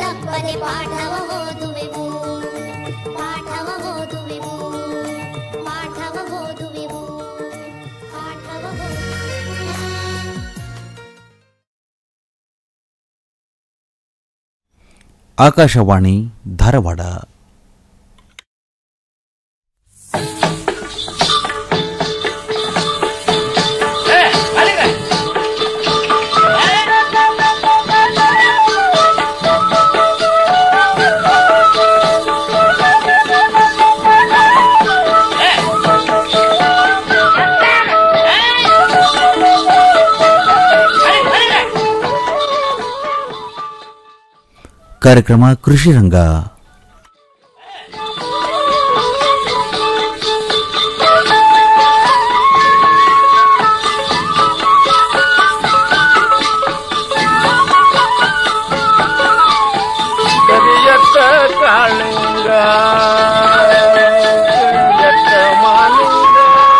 ತಪ್ಪದೆ ಪಾಠವ ಓದುವೆವು ಪಾಠವ ಓದುವೆವು ಪಾಠವ ಓದುವೆವು ಪಾಠವ ಓದುವೆವು ಆಕಾಶವಾಣಿ ಧಾರವಾಡ ಕಾರ್ಯಕ್ರಮ ಕೃಷಿ ರಂಗ ಕರಿಯತ್ತ ಕಾಳಿಂಗ ಕರಿಯತ್ತ ಮಾಲಿಂಗ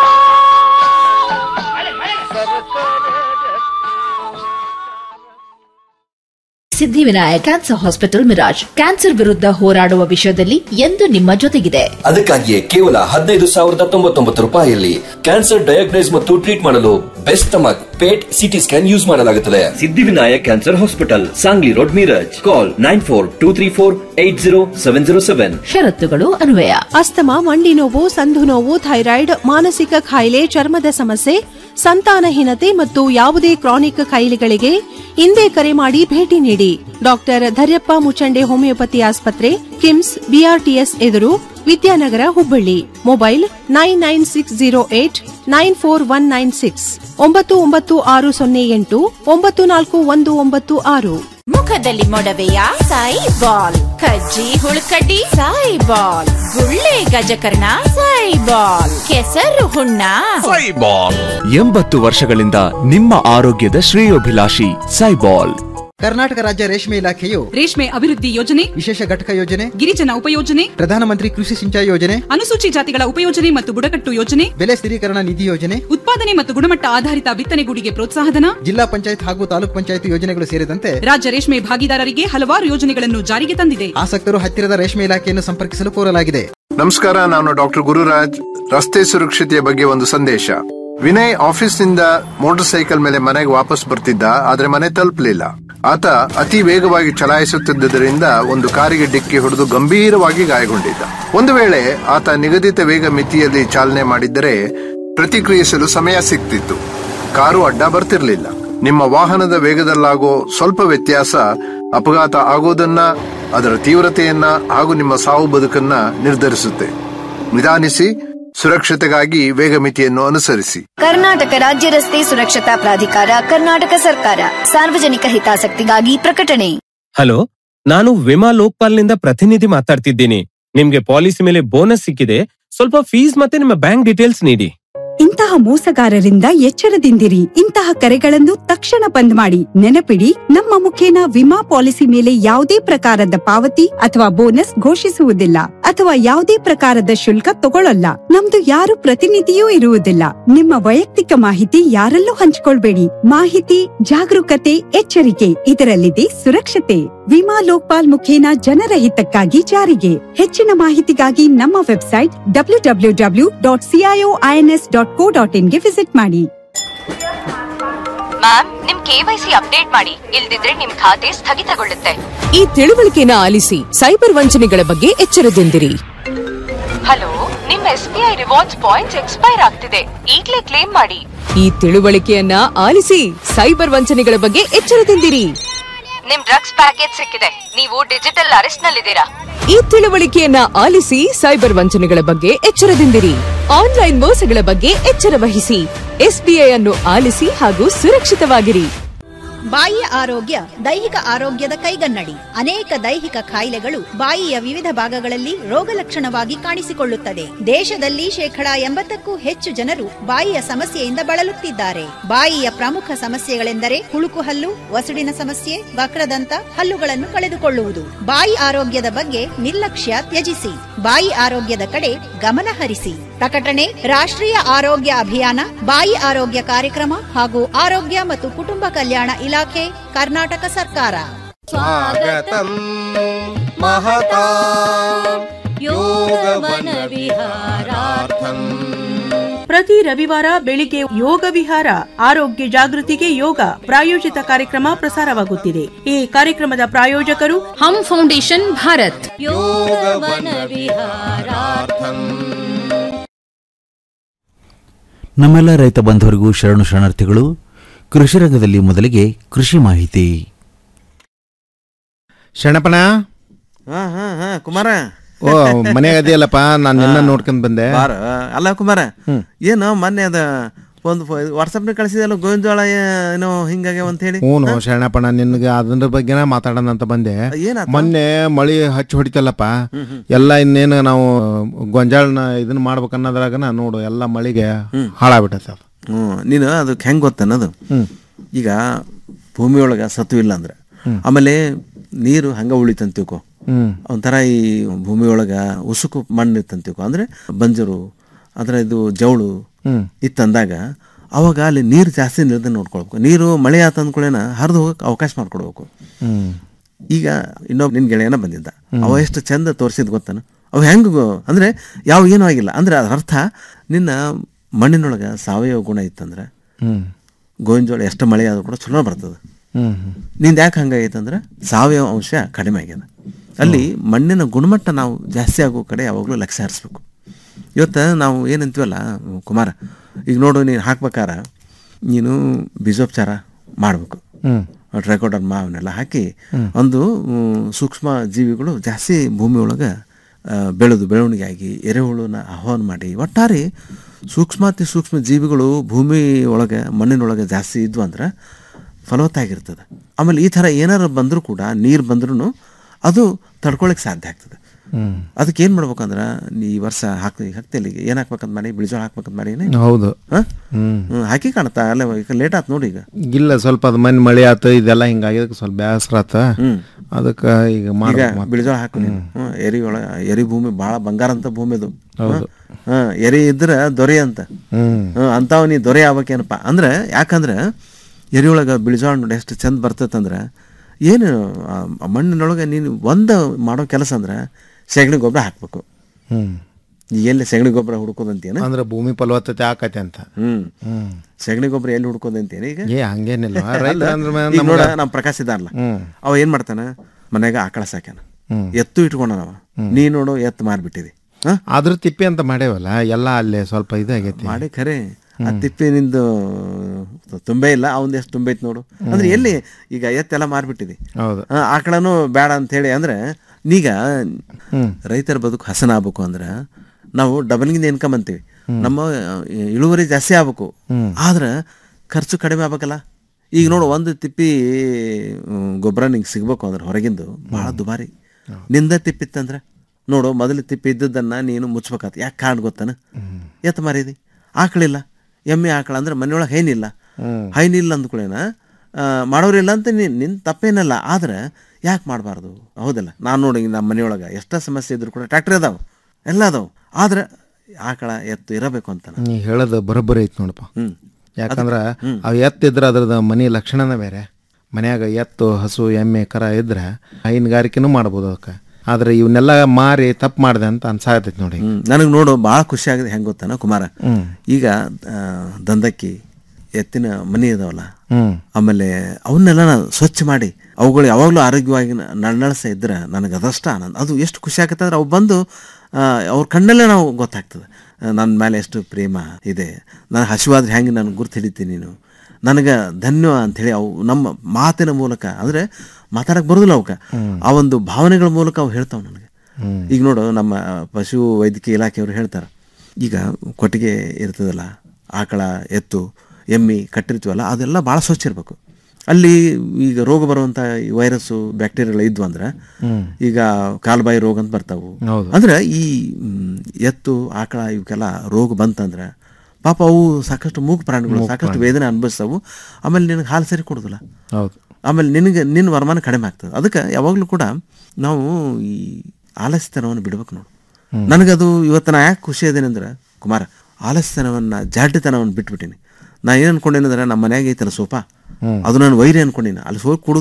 Siddhivinayak cancer hospital Miraj cancer ವಿರುದ್ಧ ಹೋರಾಡುವ ವಿಷಯದಲ್ಲಿ ಎಂದು ನಿಮ್ಮ ಜೊತೆಗಿದೆ ಅದಕ್ಕಾಗಿಯೇ ಕೇವಲ ಹದಿನೈದು ಸಾವಿರದ ತೊಂಬತ್ತೊಂಬತ್ತು ರೂಪಾಯಿಯಲ್ಲಿ ಕ್ಯಾನ್ಸರ್ ಡಯಾಗ್ನೈಸ್ ಮತ್ತು ಟ್ರೀಟ್ ಮಾಡಲು best stomach PET CT scan use ಮಾಡಲಾಗುತ್ತದೆ Siddhivinayak cancer hospital Sangli road Miraj call nine four two three four eight zero seven zero seven ಷರತ್ತುಗಳು ಅನ್ವಯ ಅಸ್ತಮ ಮಂಡಿ ನೋವು ಸಂಧು ನೋವು ಥೈರಾಯ್ಡ್ ಮಾನಸಿಕ ಕಾಯಿಲೆ ಚರ್ಮದ ಸಮಸ್ಯೆ ಸಂತಾನಹೀನತೆ ಮತ್ತು ಯಾವುದೇ ಕ್ರಾನಿಕ್ ಕಾಯಿಲೆಗಳಿಗೆ ಇಂದೇ ಕರೆ ಮಾಡಿ ಭೇಟಿ ನೀಡಿ ಡಾಕ್ಟರ್ ಧರ್ಯಪ್ಪ ಮುಚಂಡೆ ಹೋಮಿಯೋಪತಿ ಆಸ್ಪತ್ರೆ ಕಿಮ್ಸ್ ಬಿಆರ್ಟಿಎಸ್ ಎದುರು Vidyanagar Hubballi mobile nine nine six zero eight nine four one nine six ಒಂಬತ್ತು ಒಂಬತ್ತು ಆರು ಸೊನ್ನೆ ಎಂಟು ಒಂಬತ್ತು ನಾಲ್ಕು ಒಂದು ಒಂಬತ್ತು ಆರು ಮುಖದಲ್ಲಿ ಮೊಡವೆಯ ಸಾಯಿ ಬಾಲ್ ಕಜ್ಜಿ ಹುಳುಕಡ್ಡಿ ಸಾಯಿ ಬಾಲ್ ಗುಳ್ಳೆ ಗಜಕರ್ಣ ಸಾಯಿ ಬಾಲ್ ಕೆಸರು ಹುಣ್ಣ ಎಂಬತ್ತು ವರ್ಷಗಳಿಂದ ನಿಮ್ಮ ಆರೋಗ್ಯದ ಶ್ರೇಯೋಭಿಲಾಷಿ ಸೈಬಾಲ್ ಕರ್ನಾಟಕ ರಾಜ್ಯ ರೇಷ್ಮೆ ಇಲಾಖೆಯು ರೇಷ್ಮೆ ಅಭಿವೃದ್ಧಿ ಯೋಜನೆ ವಿಶೇಷ ಘಟಕ ಯೋಜನೆ ಗಿರಿಜನ ಉಪಯೋಜನೆ ಪ್ರಧಾನಮಂತ್ರಿ ಕೃಷಿ ಸಿಂಚಾಯಿ ಯೋಜನೆ ಅನುಸೂಚಿ ಜಾತಿಗಳ ಉಪಯೋಜನೆ ಮತ್ತು ಬುಡಕಟ್ಟು ಯೋಜನೆ ಬೆಲೆ ಸ್ಥಿರೀಕರಣ ನಿಧಿ ಯೋಜನೆ ಉತ್ಪಾದನೆ ಮತ್ತು ಗುಣಮಟ್ಟ ಆಧಾರಿತ ಬಿತ್ತನೆಗೂಡಿಗೆ ಪ್ರೋತ್ಸಾಹಧನ ಜಿಲ್ಲಾ ಪಂಚಾಯತ್ ಹಾಗೂ ತಾಲೂಕ್ ಪಂಚಾಯತ್ ಯೋಜನೆಗಳು ಸೇರಿದಂತೆ ರಾಜ್ಯ ರೇಷ್ಮೆ ಭಾಗಿದಾರರಿಗೆ ಹಲವಾರು ಯೋಜನೆಗಳನ್ನು ಜಾರಿಗೆ ತಂದಿದೆ ಆಸಕ್ತರು ಹತ್ತಿರದ ರೇಷ್ಮೆ ಇಲಾಖೆಯನ್ನು ಸಂಪರ್ಕಿಸಲು ಕೋರಲಾಗಿದೆ ನಮಸ್ಕಾರ ನಾನು ಡಾಕ್ಟರ್ ಗುರುರಾಜ್ ರಸ್ತೆ ಸುರಕ್ಷತೆಯ ಬಗ್ಗೆ ಒಂದು ಸಂದೇಶ ವಿನಯ್ ಆಫೀಸ್ನಿಂದ ಮೋಟಾರ್ ಸೈಕಲ್ ಮೇಲೆ ಮನೆಗೆ ವಾಪಸ್ ಬರ್ತಿದ್ದ ಆದ್ರೆ ಮನೆ ತಲುಪಲಿಲ್ಲ ಆತ ಅತಿ ವೇಗವಾಗಿ ಚಲಾಯಿಸುತ್ತಿದ್ದರಿಂದ ಒಂದು ಕಾರಿಗೆ ಡಿಕ್ಕಿ ಹೊಡೆದು ಗಂಭೀರವಾಗಿ ಗಾಯಗೊಂಡಿದ್ದ ಒಂದು ವೇಳೆ ಆತ ನಿಗದಿತ ವೇಗ ಮಿತಿಯಲ್ಲಿ ಚಾಲನೆ ಮಾಡಿದ್ದರೆ ಪ್ರತಿಕ್ರಿಯಿಸಲು ಸಮಯ ಸಿಗ್ತಿತ್ತು ಕಾರು ಅಡ್ಡ ಬರ್ತಿರ್ಲಿಲ್ಲ ನಿಮ್ಮ ವಾಹನದ ವೇಗದಲ್ಲಾಗೋ ಸ್ವಲ್ಪ ವ್ಯತ್ಯಾಸ ಅಪಘಾತ ಆಗೋದನ್ನ ಅದರ ತೀವ್ರತೆಯನ್ನ ಹಾಗೂ ನಿಮ್ಮ ಸಾವು ಬದುಕನ್ನ ನಿರ್ಧರಿಸುತ್ತೆ ನಿಧಾನಿಸಿ ಸುರಕ್ಷತೆಗಾಗಿ ವೇಗ ಮಿತಿಯನ್ನು ಅನುಸರಿಸಿ ಕರ್ನಾಟಕ ರಾಜ್ಯ ರಸ್ತೆ ಸುರಕ್ಷತಾ ಪ್ರಾಧಿಕಾರ ಕರ್ನಾಟಕ ಸರ್ಕಾರ ಸಾರ್ವಜನಿಕ ಹಿತಾಸಕ್ತಿಗಾಗಿ ಪ್ರಕಟಣೆ ಹಲೋ ನಾನು ವಿಮಾ ಲೋಕ್ಪಾಲ್ನಿಂದ ಪ್ರತಿನಿಧಿ ಮಾತಾಡ್ತಿದ್ದೀನಿ ನಿಮ್ಗೆ ಪಾಲಿಸಿ ಮೇಲೆ ಬೋನಸ್ ಸಿಕ್ಕಿದೆ ಸ್ವಲ್ಪ ಫೀಸ್ ಮತ್ತೆ ನಿಮ್ಮ ಬ್ಯಾಂಕ್ ಡೀಟೇಲ್ಸ್ ನೀಡಿ ಇಂತಹ ಮೋಸಗಾರರಿಂದ ಎಚ್ಚರದಿಂದಿರಿ ಇಂತಹ ಕರೆಗಳನ್ನು ತಕ್ಷಣ ಬಂದ್ ಮಾಡಿ ನೆನಪಿಡಿ ನಮ್ಮ ಮುಖೇನ ವಿಮಾ ಪಾಲಿಸಿ ಮೇಲೆ ಯಾವುದೇ ಪ್ರಕಾರದ ಪಾವತಿ ಅಥವಾ ಬೋನಸ್ ಘೋಷಿಸುವುದಿಲ್ಲ ಅಥವಾ ಯಾವುದೇ ಪ್ರಕಾರದ ಶುಲ್ಕ ತಗೊಳ್ಳಲ್ಲ ನಮ್ದು ಯಾರು ಪ್ರತಿನಿಧಿಯೂ ಇರುವುದಿಲ್ಲ ನಿಮ್ಮ ವೈಯಕ್ತಿಕ ಮಾಹಿತಿ ಯಾರಲ್ಲೂ ಹಂಚಿಕೊಳ್ಬೇಡಿ ಮಾಹಿತಿ ಜಾಗರೂಕತೆ ಎಚ್ಚರಿಕೆ ಇದರಲ್ಲಿದೆ ಸುರಕ್ಷತೆ ವಿಮಾ ಲೋಕ್ಪಾಲ್ ಮುಖೇನ ಜನರ ಹಿತಕ್ಕಾಗಿ ಜಾರಿಗೆ ಹೆಚ್ಚಿನ ಮಾಹಿತಿಗಾಗಿ ನಮ್ಮ website W W W dot CIO INS dot co dot ಇನ್ಗೆ ವಿಸಿಟ್ ಮಾಡಿ ಮ್ಯಾಮ್ ನಿಮ್ ಕೆವೈಸಿ ಅಪ್ಡೇಟ್ ಮಾಡಿ ಇಲ್ದಿದ್ರೆ ನಿಮ್ ಖಾತೆ ಸ್ಥಗಿತಗೊಳ್ಳುತ್ತೆ ಈ ತಿಳುವಳಿಕೆನ ಆಲಿಸಿ ಸೈಬರ್ ವಂಚನೆಗಳ ಬಗ್ಗೆ ಎಚ್ಚರದಿಂದಿರಿ ಹಲೋ ನಿಮ್ S B I rewards points expire ಆಗ್ತಿದೆ ಈಗ್ಲೇ ಕ್ಲೇಮ್ ಮಾಡಿ ಈ ತಿಳುವಳಿಕೆಯನ್ನ ಆಲಿಸಿ ಸೈಬರ್ ವಂಚನೆಗಳ ಬಗ್ಗೆ ಎಚ್ಚರದಿಂದಿರಿ ನಿಮ್ ಡ್ರಗ್ಸ್ ಪ್ಯಾಕೇಜ್ ಸಿಕ್ಕಿದೆ ನೀವು ಡಿಜಿಟಲ್ ಅರೆಸ್ಟ್ ನಲ್ಲಿದ್ದೀರಾ ಈ ತಿಳುವಳಿಕೆಯನ್ನ ಆಲಿಸಿ ಸೈಬರ್ ವಂಚನೆಗಳ ಬಗ್ಗೆ ಎಚ್ಚರದಿಂದಿರಿ ಆನ್ಲೈನ್ ಮೋಸಗಳ ಬಗ್ಗೆ ಎಚ್ಚರ ವಹಿಸಿ ಎಸ್ಬಿಐ ಅನ್ನು ಆಲಿಸಿ ಹಾಗೂ ಸುರಕ್ಷಿತವಾಗಿರಿ ಬಾಯಿಯ ಆರೋಗ್ಯ ದೈಹಿಕ ಆರೋಗ್ಯದ ಕೈಗನ್ನಡಿ ಅನೇಕ ದೈಹಿಕ ಕಾಯಿಲೆಗಳು ಬಾಯಿಯ ವಿವಿಧ ಭಾಗಗಳಲ್ಲಿ ರೋಗ ಲಕ್ಷಣವಾಗಿ ಕಾಣಿಸಿಕೊಳ್ಳುತ್ತದೆ ದೇಶದಲ್ಲಿ ಶೇಕಡಾ ಎಂಬತ್ತಕ್ಕೂ ಹೆಚ್ಚು ಜನರು ಬಾಯಿಯ ಸಮಸ್ಯೆಯಿಂದ ಬಳಲುತ್ತಿದ್ದಾರೆ ಬಾಯಿಯ ಪ್ರಮುಖ ಸಮಸ್ಯೆಗಳೆಂದರೆ ಹುಳುಕು ಹಲ್ಲು ವಸುಡಿನ ಸಮಸ್ಯೆ ವಕ್ರದಂತ ಹಲ್ಲುಗಳನ್ನು ಕಳೆದುಕೊಳ್ಳುವುದು ಬಾಯಿ ಆರೋಗ್ಯದ ಬಗ್ಗೆ ನಿರ್ಲಕ್ಷ್ಯ ತ್ಯಜಿಸಿ ಬಾಯಿ ಆರೋಗ್ಯದ ಕಡೆ ಗಮನ ಹರಿಸಿ ಪ್ರಕಟಣೆ ರಾಷ್ಟ್ರೀಯ ಆರೋಗ್ಯ ಅಭಿಯಾನ ಬಾಯಿ ಆರೋಗ್ಯ ಕಾರ್ಯಕ್ರಮ ಹಾಗೂ ಆರೋಗ್ಯ ಮತ್ತು ಕುಟುಂಬ ಕಲ್ಯಾಣ ಇಲಾಖೆ ಕರ್ನಾಟಕ ಸರ್ಕಾರ स्वागतं महता योगवनविहारार्थम् ಪ್ರತಿ ರವಿವಾರ ಬೆಳಿಗ್ಗೆ ಯೋಗ ವಿಹಾರ ಆರೋಗ್ಯ ಜಾಗೃತಿಗೆ ಯೋಗ ಪ್ರಾಯೋಜಿತ ಕಾರ್ಯಕ್ರಮ ಪ್ರಸಾರವಾಗುತ್ತಿದೆ ಈ ಕಾರ್ಯಕ್ರಮದ ಪ್ರಾಯೋಜಕರು ಹಮ್ ಫೌಂಡೇಶನ್ ಭಾರತ್ योगवनविहारार्थम् ನಮ್ಮೆಲ್ಲ ರೈತ ಬಂಧುವರಿಗೂ ಶರಣು ಶರಣಾರ್ಥಿಗಳು ಕೃಷಿ ರಂಗದಲ್ಲಿ ಮೊದಲಿಗೆ ಕೃಷಿ ಮಾಹಿತಿ ಶರಣಪ್ಪಣ ಹಾ ಹಾ ಹಾ ಕುಮಾರ ಓ ಮನೆಯಾಗ ಅದೆಯಲ್ಲಪ್ಪ ನಾನು ನಿನ್ನ ನೋಡ್ಕೊಂಡ್ ಬಂದೆ ಬಾರ ಅಲ್ಲ ಕುಮಾರ ಏನು ಮೊನ್ನೆ ಅದ ಒಂದು ವಾಟ್ಸಪ್ನ ಕಳಿಸಿದಲ್ಲ ಗೋವಿಂದವಾಳ ಏನೋ ಹಿಂಗಾಗ್ಯಾವ ಅಂತ ಹೇಳಿ ಹ್ಞೂ ಶರಣಪ್ಪಣ ನಿನ್ಗೆ ಅದ್ರ ಬಗ್ಗೆನ ಮಾತಾಡೋಣ ಅಂತ ಬಂದೆ ಏನಾತು? ಮೊನ್ನೆ ಮಳಿ ಹಚ್ಚಿ ಹೊಡಿತಲ್ಲಪ್ಪ ಎಲ್ಲ ಇನ್ನೇನು ನಾವು ಗೊಂಜಾಳನ ಇದನ್ನ ಮಾಡ್ಬೇಕನ್ನೋದ್ರಾಗನ ನೋಡು ಎಲ್ಲ ಮಳಿಗೆ ಹಾಳಾಗ್ಬಿಟ್ಟೈತೆ ಅದು ಹ್ಮ್ ನೀನು ಅದಕ್ಕೆ ಹೆಂಗ್ ಗೊತ್ತನ್ನೋದು ಈಗ ಭೂಮಿಯೊಳಗ ಸತ್ವ ಇಲ್ಲ ಅಂದ್ರೆ ಆಮೇಲೆ ನೀರು ಹಂಗ ಉಳಿತಂತ ತಿಳ್ಕೊ ಹ್ಮ್. ಒಂಥರ ಈ ಭೂಮಿಯೊಳಗ ಉಸುಕು ಮಣ್ಣು ಇತ್ತಂತ ತಿಳ್ಕೊ ಅಂದ್ರೆ ಬಂಜರು ಅದ್ರ ಇದು ಜವಳು ಹ್ಮ್. ಇತ್ತಂದಾಗ ಅವಾಗ ಅಲ್ಲಿ ನೀರು ಜಾಸ್ತಿ ನಿರ್ದ ನೋಡ್ಕೊಳ್ಬೇಕು ನೀರು ಮಳೆ ಆತ ಅಂದ್ಕೊಳ್ಳೇನ ಹರಿದು ಹೋಗಕ್ಕೆ ಅವಕಾಶ ಮಾಡ್ಕೊಡ್ಬೇಕು ಹ್ಮ್ ಈಗ ಇನ್ನೊಬ್ಬ ನಿನ್ ಗೆಳೆಯನ ಬಂದಿದ್ದ ಅವ ಎಷ್ಟು ಚಂದ ತೋರಿಸಿದ್ ಗೊತ್ತಾನ ಅವ ಹೆಂಗ್ ಗೊ- ಅಂದ್ರೆ ಯಾವ ಏನೂ ಆಗಿಲ್ಲ ಅಂದ್ರೆ ಅದ್ರ ಅರ್ಥ ನಿನ್ನ ಮಣ್ಣಿನೊಳಗ ಸಾವಯವ ಗುಣ ಇತ್ತಂದ್ರೆ ಹ್ಮ್ ಗೋವಿನ ಜೋಳ ಎಷ್ಟು ಮಳೆ ಆದ್ರೂ ಕೂಡ ಚಲೋ ಬರ್ತದೆ ಹ್ಮ್ ಹ್ಮ್ ನಿಂದ ಯಾಕೆ ಹಂಗಾಗೈತೆ ಅಂದ್ರೆ ಸಾವಯವ ಅಂಶ ಕಡಿಮೆ ಆಗ್ಯದ ಅಲ್ಲಿ ಮಣ್ಣಿನ ಗುಣಮಟ್ಟ ನಾವು ಜಾಸ್ತಿ ಆಗೋ ಕಡೆ ಯಾವಾಗಲೂ ಲಕ್ಷ್ಯ ಹರಿಸ್ಬೇಕು ಇವತ್ತು ನಾವು ಏನಂತೀವಲ್ಲ ಕುಮಾರ ಈಗ ನೋಡು ನೀನು ಹಾಕ್ಬೇಕಾರ ನೀನು ಬೀಜೋಪಚಾರ ಮಾಡಬೇಕು ಹ್ಮ್. ಟ್ರೈಕೋಡರ್ಮ ಅವನ್ನೆಲ್ಲ ಹಾಕಿ ಹ್ಮ್. ಒಂದು ಮ್, ಸೂಕ್ಷ್ಮ ಜೀವಿಗಳು ಜಾಸ್ತಿ ಭೂಮಿ ಒಳಗೆ ಬೆಳೆದು ಬೆಳವಣಿಗೆ ಆಗಿ ಎರೆಹುಳುನ ಆಹ್ವಾನ ಮಾಡಿ ಒಟ್ಟಾರೆ ಸೂಕ್ಷ್ಮಾತಿ ಸೂಕ್ಷ್ಮ ಜೀವಿಗಳು ಭೂಮಿ ಒಳಗೆ ಮಣ್ಣಿನೊಳಗೆ ಜಾಸ್ತಿ ಇದ್ವು ಅಂದ್ರೆ ಫಲವತ್ತಾಗಿರ್ತದೆ ಆಮೇಲೆ ಈ ಥರ ಏನಾರು ಬಂದರೂ ಕೂಡ ನೀರು ಬಂದ್ರೂ ಅದು ತಡ್ಕೊಳಕ್ಕೆ ಸಾಧ್ಯ ಆಗ್ತದೆ ಹ್ಮ್. ಅದಕ್ಕೆ ಏನು ಮಾಡ್ಬೇಕಂದ್ರೆ ನೀ ಈ ವರ್ಷ ಹಾಕಿ ಹಾಕ್ತಿಲ್ಲ ಈಗ ಏನು ಹಾಕ್ಬೇಕಂತ ಮಾಡಿ ಬಿಳಿಜೋಳ ಹಾಕ್ಬೇಕಂತ ಮಾಡಿ ಹೌದು ಹಾಂ ಹ್ಮ್ ಹಾಕಿ ಕಾಣುತ್ತಾ ಅಲ್ಲ ಈಗ ಲೇಟ್ ಆಯ್ತು ನೋಡಿ ಈಗ ಇಲ್ಲ ಸ್ವಲ್ಪ ಅದು ಮನೆ ಮಳೆ ಆತು ಇದೆಲ್ಲ ಹಿಂಗಾಗಿದ್ದಕ್ಕೆ ಸ್ವಲ್ಪ ಬೇಸರ ಆತ ಹ್ಮ್. ಅದಕ್ಕೆ ಈಗ ಈಗ ಮಾಡ್ಬೇಕು ಮತ್ತೆ. ಬಿಳಿಜೋಳ ಹಾಕು ನೀನು ಹ್ಮ್, ಎರಿ ಒಳ ಎರಿ ಭೂಮಿ ಭಾಳ ಬಂಗಾರ ಅಂತ ಭೂಮಿ ಅದು ಹೌದು. ಹಾಂ ಎರಿ ಇದ್ರೆ ದೊರೆ ಅಂತ ಹ್ಮ್ ಹ್ಮ್, ಅಂಥವ್ ನೀ ದೊರೆ ಆಗ್ಬೇಕೇನಪ್ಪ ಅಂದ್ರೆ ಯಾಕಂದ್ರೆ ಎರಿ ಒಳಗೆ ಬಿಳಿಜೋಳ ನೋಡಿ ಎಷ್ಟು ಚಂದ ಬರ್ತೈತಂದ್ರೆ ಏನು ಆ ಮಣ್ಣಿನೊಳಗೆ ನೀನು ಒಂದು ಮಾಡೋ ಕೆಲಸ ಅಂದ್ರೆ ಸೆಗಣಿ ಗೊಬ್ಬರ ಹಾಕ್ಬೇಕು ಹ್ಮ್ ಈಗ ಎಲ್ಲಿ ಸೆಗಣಿ ಗೊಬ್ಬರ ಹುಡ್ಕೋದಂತೇನು ಅಂದ್ರೆ ಭೂಮಿ ಫಲವತ್ತತೆ ಆಕತೆ ಅಂತ ಹ್ಮ್ ಹ್ಮ್ ಸೆಗಣಿ ಗೊಬ್ಬರ ಎಲ್ಲಿ ಹುಡ್ಕೋದಂತೇನು ಈಗ ಏ ಹಂಗೇನಿಲ್ಲ ರೈತ ಅಲ್ಲ, ಅಂದ್ರ ಮೇಲೆ ಈಗ ನೋಡ ನಮ್ಗ- ನಮ್ಮ ಪ್ರಕಾಶ್ ಇದ್ದಾರಲ್ಲ ಹ್ಮ್. ಅವ ಏನ್ ಮಾಡ್ತಾನ ಮನ್ಯಾಗ ಆಕಳ ಸಾಕ್ಯಾನ ಹ್ಮ್. ಎತ್ತು ಇಟ್ಕೊಂಡ ನಾವ ನೀ ನೋಡು ಎತ್ತು ಮಾರ್ಬಿಟ್ಟಿದಿ ಹಾ ಅದ್ರ ತಿಪ್ಪಿ ಅಂತ ಮಾಡೇವಲ್ಲ ಎಲ್ಲ ಅಲ್ಲೇ ಸ್ವಲ್ಪ ಇದಾಗೈತಿ ಮಾಡಿ ಖರೆ ಆ ತಿಪ್ಪಿ ನಿಂದು ತುಂಬೆ ಇಲ್ಲ ಅವಂದ್ ಎಷ್ಟು ತುಂಬೈತಿ ನೋಡು ಅಂದ್ರೆ ಎಲ್ಲಿ ಈಗ ಎತ್ತೆಲ್ಲ ಮಾರ್ಬಿಟ್ಟಿದಿ ಹೌದು ಆ, ಆಕಳನು ಬೇಡ ಅಂತ ಹೇಳಿ ಅಂದ್ರೆ ನೀಗ ಹ್ಮ್. ರೈತರ ಬದುಕು ಹಸನ ಆಗ್ಬೇಕು ಅಂದ್ರೆ ನಾವು ಡಬಲಿಂಗ್ ಇನ್ಕಮ್ ಅಂತೀವಿ ನಮ್ಮ ಆ, ಇಳುವರಿ ಜಾಸ್ತಿ ಆಗ್ಬೇಕು ಹ್ಮ್. ಆದ್ರೆ ಖರ್ಚು ಕಡಿಮೆ ಆಗ್ಬೇಕಲ್ಲ ಈಗ ನೋಡು ಒಂದು ತಿಪ್ಪಿ ಹ್ಮ್, ಗೊಬ್ಬರ ನಿಂಗೆ ಸಿಗ್ಬೇಕು ಅಂದ್ರೆ ಹೊರಗಿಂದು ಭಾಳ ದುಬಾರಿ ನಿಂದ ತಿಪ್ಪಿತ್ತಂದ್ರೆ ನೋಡು ಮೊದಲು ತಿಪ್ಪಿ ಇದ್ದದನ್ನ ನೀನು ಮುಚ್ಬೇಕಾತ ಯಾಕೆ ಕಾರಣ ಗೊತ್ತಾನ ಎತ್ತ ಮಾರಿದಿ ಆಕಳಿಲ್ಲ ಎಮ್ಮೆ ಆಕಳ ಅಂದ್ರೆ ಮನೆಯೊಳಗೆ ಹೈನಿಲ್ಲ ಹ್ಮ್. ಹೈನಿಲ್ಲ ಅಂದ್ಕೊಳ್ಳೇನ ಆ, ಮಾಡೋರಿಲ್ಲ ಅಂತ ನೀನ್ ನಿನ್ ತಪ್ಪೇನಲ್ಲ ಆದ್ರೆ ಯಾಕೆ ಮಾಡಬಾರ್ದು ಹೌದಲ್ಲ ನಾನು ನೋಡಿ ನಮ್ಮ ಮನೆಯೊಳಗೆ ಎಷ್ಟೋ ಸಮಸ್ಯೆ ಇದ್ರು ಕೂಡ ಟ್ರ್ಯಾಕ್ಟರ್ ಅದಾವ ಎಲ್ಲ ಅದಾವ ಆದ್ರೆ ಆಕಳ ಎತ್ತು ಇರಬೇಕು ಅಂತ ನೀ ಹೇಳೋದು ಬರೋಬ್ಬರಿ ಐತಿ ನೋಡಪ್ಪ ಹ್ಮ್. ಯಾಕಂದ್ರ ಹ್ಮ್. ಅವು ಎತ್ತಿದ್ರೆ ಅದ್ರದ್ದು ಮನಿ ಲಕ್ಷಣನೇ ಬೇರೆ ಮನ್ಯಾಗ ಎತ್ತು ಹಸು ಎಮ್ಮೆ ಕರ ಇದ್ರೆ ಹೈನುಗಾರಿಕೆನೂ ಮಾಡ್ಬೋದು ಅದಕ್ಕೆ ಆದ್ರೆ ಇವನ್ನೆಲ್ಲ ಮಾರಿ ತಪ್ಪು ಮಾಡಿದೆ ಅಂತ ಅನ್ಸಾಗತೈತಿ ನೋಡಿ ನನಗೆ ನೋಡು ಭಾಳ ಖುಷಿ ಆಗಿದೆ ಹೆಂಗೆ ಗೊತ್ತಾನ ಕುಮಾರ ಹ್ಮ್. ಈಗ ಆ, ದಂದಕ್ಕಿ ಎತ್ತಿನ ಮನಿ ಇದಾವಲ್ಲ ಹ್ಮ್. ಆಮೇಲೆ ಅವನ್ನೆಲ್ಲ ನಾನು ಸ್ವಚ್ಛ ಮಾಡಿ ಅವುಗಳು ಯಾವಾಗಲೂ ಆರೋಗ್ಯವಾಗಿ ನ- ನಳನಳಿಸ ಇದ್ರೆ ನನಗೆ ಅದಷ್ಟ ಆನಂದ ಅದು ಎಷ್ಟು ಖುಷಿ ಆಗತ್ತೆ ಅಂದ್ರೆ ಅವು ಬಂದು ಆ, ಅವ್ರ ಕಣ್ಣಲ್ಲೇ ನಾವು ಗೊತ್ತಾಗ್ತದೆ ಆ, ನನ್ನ ಮೇಲೆ ಎಷ್ಟು ಪ್ರೇಮ ಇದೆ ನಾನು ಹಸಿವಾದ್ರೆ ಹೆಂಗೆ ನಾನು ಗುರ್ತು ಹಿಡಿತೀನಿ ನೀನು ನನಗೆ ಧನ್ಯ ಅಂಥೇಳಿ ಅವು ನಮ್ಮ ಮಾತಿನ ಮೂಲಕ ಅಂದರೆ ಮಾತಾಡಕ್ಕೆ ಬರೋದಿಲ್ಲ ಅವಕ್ಕೆ ಆ ಒಂದು ಭಾವನೆಗಳ ಮೂಲಕ ಅವು ಹೇಳ್ತಾವೆ ನನಗೆ ಹ್ಮ್. ಈಗ ನೋಡು ನಮ್ಮ ಪಶು ವೈದ್ಯಕೀಯ ಇಲಾಖೆಯವರು ಹೇಳ್ತಾರೆ ಈಗ ಕೊಟ್ಟಿಗೆ ಇರ್ತದಲ್ಲ ಆಕಳ ಎತ್ತು ಎಮ್ಮಿ ಕಟ್ಟಿರ್ತೀವಲ್ಲ ಅದೆಲ್ಲ ಭಾಳ ಸ್ವಚ್ಛ ಇರಬೇಕು ಅಲ್ಲಿ ಈಗ ರೋಗ ಬರುವಂಥ ವೈರಸ್ಸು ಬ್ಯಾಕ್ಟೀರಿಯಾಗಳು ಇದ್ವು ಅಂದ್ರೆ ಹ್ಮ್. ಈಗ ಕಾಲ್ಬಾಯಿ ರೋಗ ಅಂತ ಬರ್ತಾವು ಹೌದು. ಅಂದ್ರೆ ಈ ಮ್, ಎತ್ತು ಆಕಳ ಇವಕ್ಕೆಲ್ಲ ರೋಗ ಬಂತಂದ್ರೆ ಪಾಪ ಅವು ಸಾಕಷ್ಟು ಮೂಗು ಪ್ರಾಣಿಗಳು ಮೂಕ್ ಸಾಕಷ್ಟು ಪ್ರಾಣಿ. ವೇದನೆ ಅನುಭವಿಸ್ತಾವು ಆಮೇಲೆ ನಿನಗೆ ಹಾಲು ಸರಿ ಕೊಡೋದಿಲ್ಲ ಹೌದು ಆಮೇಲೆ ನಿನಗೆ ನಿನ್ನ ವರಮಾನ ಕಡಿಮೆ ಆಗ್ತದೆ ಅದಕ್ಕೆ ಯಾವಾಗಲೂ ಕೂಡ ನಾವು ಈ ಆಲಸ್ಯತನವನ್ನು ಬಿಡ್ಬೇಕು ನೋಡು ಹ್ಮ್. ನನಗದು ಇವತ್ತು ನಾ ಯಾಕೆ ಖುಷಿ ಅದೇನೆ ಅಂದ್ರೆ ಕುಮಾರ ಆಲಸ್ಯತನವನ್ನು ಜಾಡ್ಯತನವನ್ನು ಬಿಟ್ಬಿಟ್ಟಿನಿ ನಾ ಏನು ಅನ್ಕೊಂಡೇನಂದ್ರೆ ನಮ್ಮ ಮನ್ಯಾಗ ಐತಲ್ಲ ಸೋಫಾ ಹ್ಮ್. ಅದು ನಾನು ವೈರಿ ಅನ್ಕೊಂಡಿನಿ ಅಲ್ಲಿ ಹೋಗಿ ಕುಡುದಿಲ್ಲ ನಾನು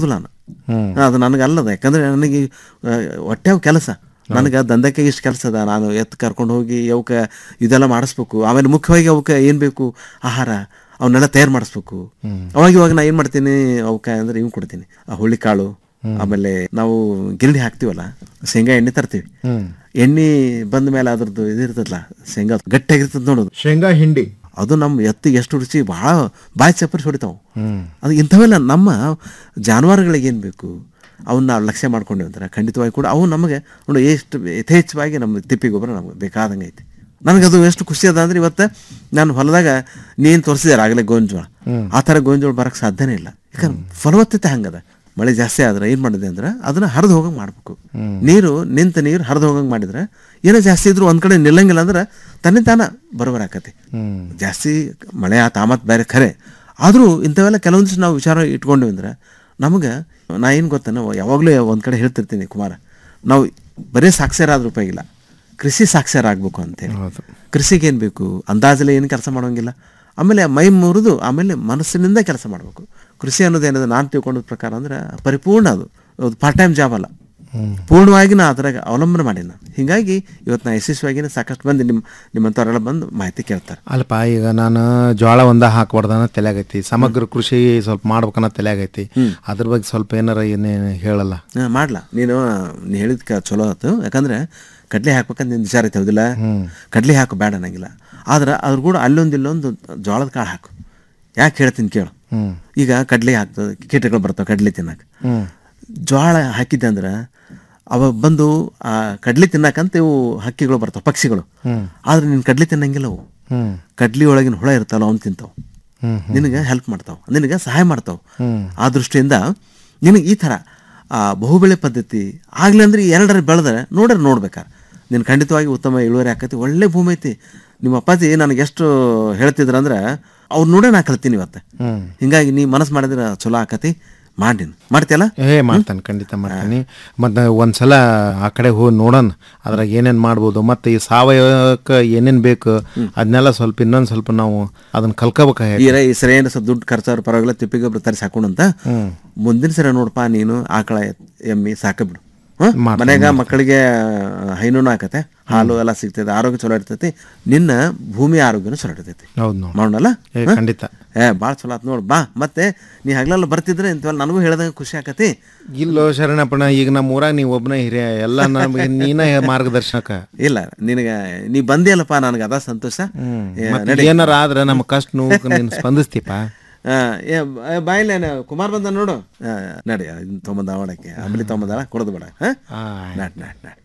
ಹ್ಮ್. ಅದು ನನಗೆ ಅಲ್ಲದ ಯಾಕಂದ್ರೆ ನನಗೆ ಆ, ಹೊಟ್ಟೆ ಕೆಲಸ ನನಗೆ ದಂಧಕ್ಕೆ ಇಷ್ಟು ಕೆಲಸ ಅದ ನಾನು ಎತ್ತು ಕರ್ಕೊಂಡು ಹೋಗಿ ಅವಕ್ಕೆ ಇದೆಲ್ಲ ಮಾಡಿಸ್ಬೇಕು ಆಮೇಲೆ ಮುಖ್ಯವಾಗಿ ಅವಕ್ಕೆ ಏನು ಬೇಕು ಆಹಾರ ಅವನ್ನೆಲ್ಲ ತಯಾರು ಮಾಡಿಸ್ಬೇಕು ಅವಾಗ ಇವಾಗ ನಾ ಏನು ಮಾಡ್ತೀನಿ ಅವಕ್ಕೆ ಅಂದ್ರೆ ಇವ್ ಕೊಡ್ತೀನಿ ಆ ಹುಳ್ಳಿಕಾಳು ಆಮೇಲೆ ನಾವು ಗಿರಣಿ ಹಾಕ್ತೀವಲ್ಲ ಶೇಂಗಾ ಎಣ್ಣೆ ತರ್ತೀವಿ ಹ್ಮ್. ಎಣ್ಣೆ ಬಂದ ಮೇಲೆ ಅದ್ರದ್ದು ಇದಿರ್ತದಲ್ಲ ಶೇಂಗಾ ಗಟ್ಟಿಯಾಗಿರ್ತದೆ ನೋಡೋದು ಶೇಂಗಾ ಹಿಂಡಿ ಅದು ನಮ್ಮ ಎತ್ತಿಗೆ ಎಷ್ಟು ರುಚಿ ಭಾಳ ಬಾಯಿ ಚಪ್ಪರಿಸಿ ಹೊಡಿತಾವು ಹ್ಮ್. ಅದು ಇಂಥವೆಲ್ಲ ನಮ್ಮ ಜಾನುವಾರುಗಳಿಗೆ ಏನು ಬೇಕು ಅವನ್ನ ನಾವು ಲಕ್ಷ್ಯ ಮಾಡ್ಕೊಂಡೇವೆ ಅಂದ್ರೆ ಖಂಡಿತವಾಗಿ ಕೂಡ ಅವು ನಮಗೆ ನೋಡಿ ಎಷ್ಟು ಯಥೇಚ್ಛವಾಗಿ ನಮ್ಮ ತಿಪ್ಪಿ ಗೊಬ್ಬರ ನಮಗೆ ಬೇಕಾದಂಗೆ ಐತಿ ನನಗೆ ಅದು ಎಷ್ಟು ಖುಷಿ ಅದ ಅಂದ್ರೆ ಇವತ್ತು ನಾನು ಹೊಲದಾಗ ನೀನು ತೋರಿಸಿದಾರೆ ಆಗಲೇ ಗೋಂಜೋಳ ಹ್ಮ್. ಆ ಥರ ಗೋಂಜೋಳ ಬರಕ್ಕೆ ಸಾಧ್ಯನೇ ಇಲ್ಲ ಯಾಕಂದ್ರೆ ಫಲವತ್ತತೆ ಹಂಗದ ಮಳೆ ಜಾಸ್ತಿ ಆದ್ರೆ ಏನು ಮಾಡಿದೆ ಅಂದ್ರೆ ಅದನ್ನ ಹರಿದು ಹೋಗಂಗೆ ಮಾಡಬೇಕು ಹ್ಮ್. ನೀರು ನಿಂತ ನೀರು ಹರಿದು ಹೋಗಂಗೆ ಮಾಡಿದ್ರೆ ಏನೋ ಜಾಸ್ತಿ ಇದ್ರು ಒಂದ್ ಕಡೆ ನಿಲ್ಲಂಗಿಲ್ಲ ಅಂದ್ರೆ ತನ್ನೇ ತಾನ ಬರೋಬರ ಆಕತಿ ಹ್ಮ್. ಜಾಸ್ತಿ ಮಳೆ ಆ ತಾಮತ್ ಬೇರೆ ಖರೆ ಆದರೂ ಇಂಥವೆಲ್ಲ ಕೆಲವೊಂದಿಷ್ಟು ನಾವು ವಿಚಾರ ಇಟ್ಕೊಂಡ್ವಿ ಅಂದ್ರೆ ನಮಗೆ ನಾ ಏನು ಗೊತ್ತೇನೋ ಯಾವಾಗಲೂ ಒಂದು ಕಡೆ ಹೇಳ್ತಿರ್ತೀನಿ ಕುಮಾರ ನಾವು ಬರೀ ಸಾಕ್ಷರ ಆದ್ರೂ ಉಪಯೋಗಿಲ್ಲ ಕೃಷಿ ಸಾಕ್ಷರ ಆಗಬೇಕು ಅಂತೇಳಿ ಕೃಷಿಗೆ ಏನು ಬೇಕು ಅಂದಾಜಲ್ಲಿ ಏನು ಕೆಲಸ ಮಾಡೋಂಗಿಲ್ಲ ಆಮೇಲೆ ಮೈ ಮುರಿದು ಆಮೇಲೆ ಮನಸ್ಸಿನಿಂದ ಕೆಲಸ ಮಾಡಬೇಕು ಕೃಷಿ ಅನ್ನೋದು ಏನಿದೆ ನಾನು ತಿಳ್ಕೊಂಡ ಪ್ರಕಾರ ಅಂದ್ರೆ ಪರಿಪೂರ್ಣ ಅದು ಅದು ಪಾರ್ಟ್ ಟೈಮ್ ಜಾಬ್ ಅಲ್ಲ ಪೂರ್ಣವಾಗಿ ನಾ ಅದ್ರಾಗ ಅವಲಂಬನೆ ಮಾಡೀನಿ ನಾನು ಹೀಗಾಗಿ ಇವತ್ತು ನಾ ಯಶಸ್ವಿಯಾಗಿನೇ ಸಾಕಷ್ಟು ಮಂದಿ ನಿಮ್ಮ ನಿಮ್ಮಂಥವರೆಲ್ಲ ಬಂದು ಮಾಹಿತಿ ಕೇಳ್ತಾರೆ ಅಲ್ಪ ಈಗ ನಾನು ಜೋಳ ಒಂದ ಹಾಕ್ಬಾರ್ದನ್ನ ತಲೆಯಾಗೈತಿ ಸಮಗ್ರ ಕೃಷಿ ಸ್ವಲ್ಪ ಮಾಡ್ಬೇಕನ್ನ ತಲೆಯಾಗೈತಿ ಅದ್ರ ಬಗ್ಗೆ ಸ್ವಲ್ಪ ಏನಾರ ಏನೇನು ಹೇಳಲ್ಲ ಹಾ, ಮಾಡ್ಲಾ ನೀನು ನೀ ಹೇಳಿದ ಕ ಚಲೋ ಆಯ್ತು ಯಾಕಂದ್ರೆ ಕಡ್ಲೆ ಹಾಕ್ಬೇಕಂತ ನಿನ್ ವಿಚಾರ ಐತೆ ಹೌದಿಲ್ಲ ಕಡ್ಲೆ ಹಾಕು ಬೇಡ ಅನ್ನಂಗಿಲ್ಲ ಆದ್ರೆ ಅದ್ರ ಕೂಡ ಅಲ್ಲೊಂದು ಇಲ್ಲೊಂದು ಜೋಳದ ಕಾಳು ಹಾಕು ಯಾಕೆ ಹೇಳ್ತೀನಿ ಕೇಳು ಹ್ಮ್. ಈಗ ಕಡ್ಲೆ ಹಾಕ್ತದೆ ಕೀಟಗಳು ಬರ್ತಾವೆ ಕಡ್ಲೆ ತಿನ್ನಕ್ಕೆ ಹ್ಮ್. ಜೋಳ ಹಾಕಿದ್ದೆ ಅಂದ್ರೆ ಅವ ಬಂದು ಆ ಕಡ್ಲಿ ತಿನ್ನಕಂತ ಇವು ಹಕ್ಕಿಗಳು ಬರ್ತಾವೆ ಪಕ್ಷಿಗಳು ಹ್ಮ್. ಆದ್ರೆ ನೀನು ಕಡ್ಲಿ ತಿನ್ನಂಗಿಲ್ಲ ಅವು ಹ್ಮ್. ಕಡ್ಲಿ ಒಳಗಿನ ಹುಳ ಇರ್ತಾವಲ್ಲ ಅವ್ನು ತಿಂತಾವ ಹ್ಮ್, ನಿನಗೆ ಹೆಲ್ಪ್ ಮಾಡ್ತಾವ ನಿನಗೆ ಸಹಾಯ ಮಾಡ್ತಾವ ಹ್ಮ್. ಆ ದೃಷ್ಟಿಯಿಂದ ನಿನಗೆ ಈ ಥರ ಆ ಬಹುಬೆಳೆ ಪದ್ಧತಿ ಆಗ್ಲಿ ಅಂದ್ರೆ ಈ ಎರಡರ ಬೆಳೆದ್ರೆ ನೋಡ್ರೆ ನೋಡ್ಬೇಕಾರೆ ನೀನು ಖಂಡಿತವಾಗಿ ಉತ್ತಮ ಇಳುವರಿ ಆಕತಿ ಒಳ್ಳೆ ಭೂಮಿ ಐತಿ ನಿಮ್ಮ ಅಪ್ಪಾಜಿ ನನಗೆ ಎಷ್ಟು ಹೇಳ್ತಿದ್ರು ಅಂದ್ರೆ ಅವ್ರು ನೋಡೇ ನಾ ಕಲ್ತೀನಿ ಇವತ್ತು ಹ್ಮ್. ಹಿಂಗಾಗಿ ನೀ ಮನಸ್ಸು ಮಾಡಿದ್ರೆ ಚಲೋ ಆಕತಿ ಮಾಡಿನ ಮಾಡ್ತೀಯಲ್ಲ ಏ ಮಾಡ್ತಾನೆ ಖಂಡಿತ ಮಾಡ್ತೀನಿ ಮತ್ತು ಒಂದ್ಸಲ ಆ ಕಡೆ ಹೋಗಿ ನೋಡೋಣ ಅದ್ರಾಗ ಏನೇನು ಮಾಡ್ಬೋದು ಮತ್ತು ಈ ಸಾವಯವಕ್ಕೆ ಏನೇನು ಬೇಕು ಅದನ್ನೆಲ್ಲ ಸ್ವಲ್ಪ ಇನ್ನೊಂದು ಸ್ವಲ್ಪ ನಾವು ಅದನ್ನ ಕಲ್ಕೋಬೇಕಾಗಿ ಈ ರೈ ಸರಿ ಏನು ಸ್ವಲ್ಪ ದುಡ್ಡು ಖರ್ಚಾದ್ರು ಪರವಾಗಿಲ್ಲ ತಿಪ್ಪಿ ಗೊಬ್ಬರ ತರಿಸಿ ಹಾಕೊಂಡಂತ ಹ್ಮ್. ಮುಂದಿನ ಸರಿ ನೋಡಪ್ಪ ನೀನು ಆಕಳ ಎತ್- ಎಮ್ಮಿ ಸಾಕಬಿಡು ಹ್ಮ್? ಮಾಡ್ತೀನಿ, ಮನ್ಯಾಗ ಮಕ್ಕಳಿಗೆ ಹೈನೂನು ಆಕತೆ ಹಾಲು ಎಲ್ಲ ಸಿಗ್ತೈತೆ ಆರೋಗ್ಯ ಚಲೋ ಇರ್ತೈತಿ ನಿನ್ನ ಭೂಮಿ ಆರೋಗ್ಯನೂ ಚಲೋ ಇರ್ತೈತಿ ಹೌದು ನೋಡಿ ಮಾಡೋಣಲ್ಲ ಏ ಹ್ಮ್? ಖಂಡಿತ ಏ ಭಾಳ ಚಲೋ ಆತ್ ನೋಡು ಬಾ ಮತ್ತೆ ನೀ ಹಗಲೆಲ್ಲ ಬರ್ತಿದ್ರೆ ಇಂಥವೆಲ್ಲ ನನಗೂ ಹೇಳ್ದಂಗೆ ಖುಷಿ ಆಕತಿ ಇಲ್ಲೋ ಶರಣಪ್ಪಣ ಈಗ ನಮ್ಮ ಊರಾಗ ನೀವು ಒಬ್ಬನೇ ಹಿರಿಯ ಎಲ್ಲ ನಮಗೆ ನೀನ ಮಾರ್ಗದರ್ಶನಕ ಇಲ್ಲ ನಿನಗೆ ನೀ ಬಂದಿಯಲ್ಲಪ್ಪ ನನಗೆ ಅದ ಸಂತೋಷ ಏ, ಮತ್ತೆ ನಡಿ. ಏನಾರ ಆದ್ರೆ ನಮ್ಮ ಕಷ್ಟ ನೋವು ನೀನು ಸ್ಪಂದಿಸ್ತೀಪ ಆ, ಏ ಬ- ಬಾಯಿಲೆ ನ- ಕುಮಾರ್ ಬಂದ ನೋಡು ಆ, ನಡಿ ಇದನ್ನ ತೊಗೊಂಬಂದ ಅವಡಕ್ಕೆ ಆಮೇಲೆ ತೊಗೊಂಬಂದ ಕೊಡೋದು ಬೇಡ ಹಾ ನಾಟ್ ನಾಟ್ ನಾಟ್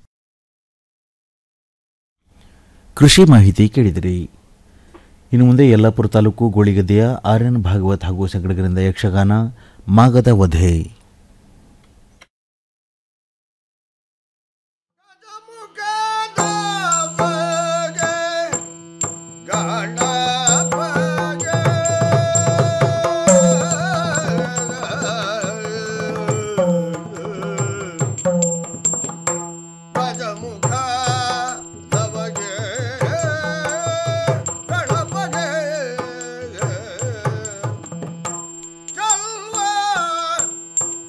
ಕೃಷಿ ಮಾಹಿತಿ ಕೇಳಿದಿರಿ ಇನ್ನು ಮುಂದೆ ಯಲ್ಲಾಪುರ ತಾಲೂಕು ಗೋಳಿಗದ್ದೆಯ ಆರ್ ಎನ್ ಭಾಗವತ್ ಹಾಗೂ ಸಂಗಡಿಗರಿಂದ ಯಕ್ಷಗಾನ ಮಾಗದ ವಧೆ ಚಲ್ವ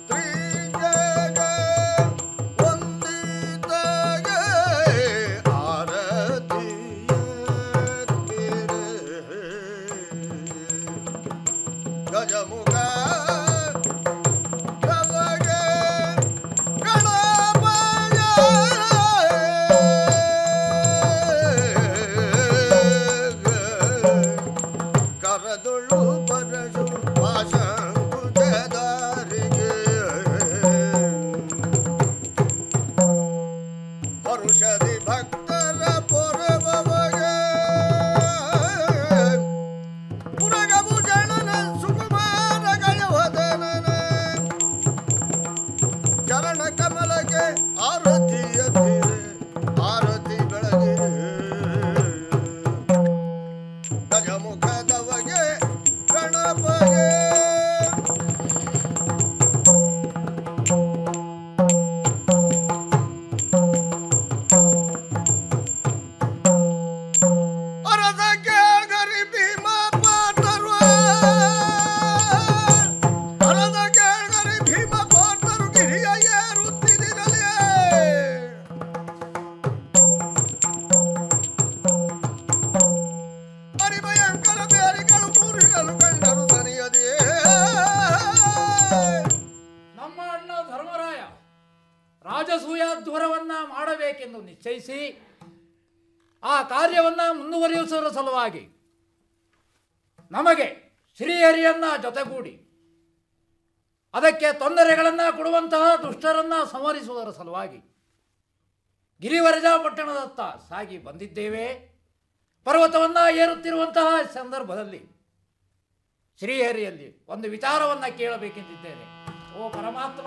ಮಾಡಬೇಕೆಂದು ನಿಶ್ಚಯಿಸಿ ಆ ಕಾರ್ಯವನ್ನು ಮುಂದುವರಿಸುವ ಸಲುವಾಗಿ ನಮಗೆ ಶ್ರೀಹರಿಯನ್ನ ಜೊತೆಗೂಡಿ ಅದಕ್ಕೆ ತೊಂದರೆಗಳನ್ನು ಕೊಡುವಂತಹ ದುಷ್ಟರನ್ನ ಸಂಹರಿಸುವುದರ ಸಲುವಾಗಿ ಗಿರಿವರಜ ಪಟ್ಟಣದತ್ತ ಸಾಗಿ ಬಂದಿದ್ದೇವೆ ಪರ್ವತವನ್ನ ಏರುತ್ತಿರುವಂತಹ ಸಂದರ್ಭದಲ್ಲಿ ಶ್ರೀಹರಿಯಲ್ಲಿ ಒಂದು ವಿಚಾರವನ್ನ ಕೇಳಬೇಕೆಂದಿದ್ದೇನೆ ಓ ಪರಮಾತ್ಮ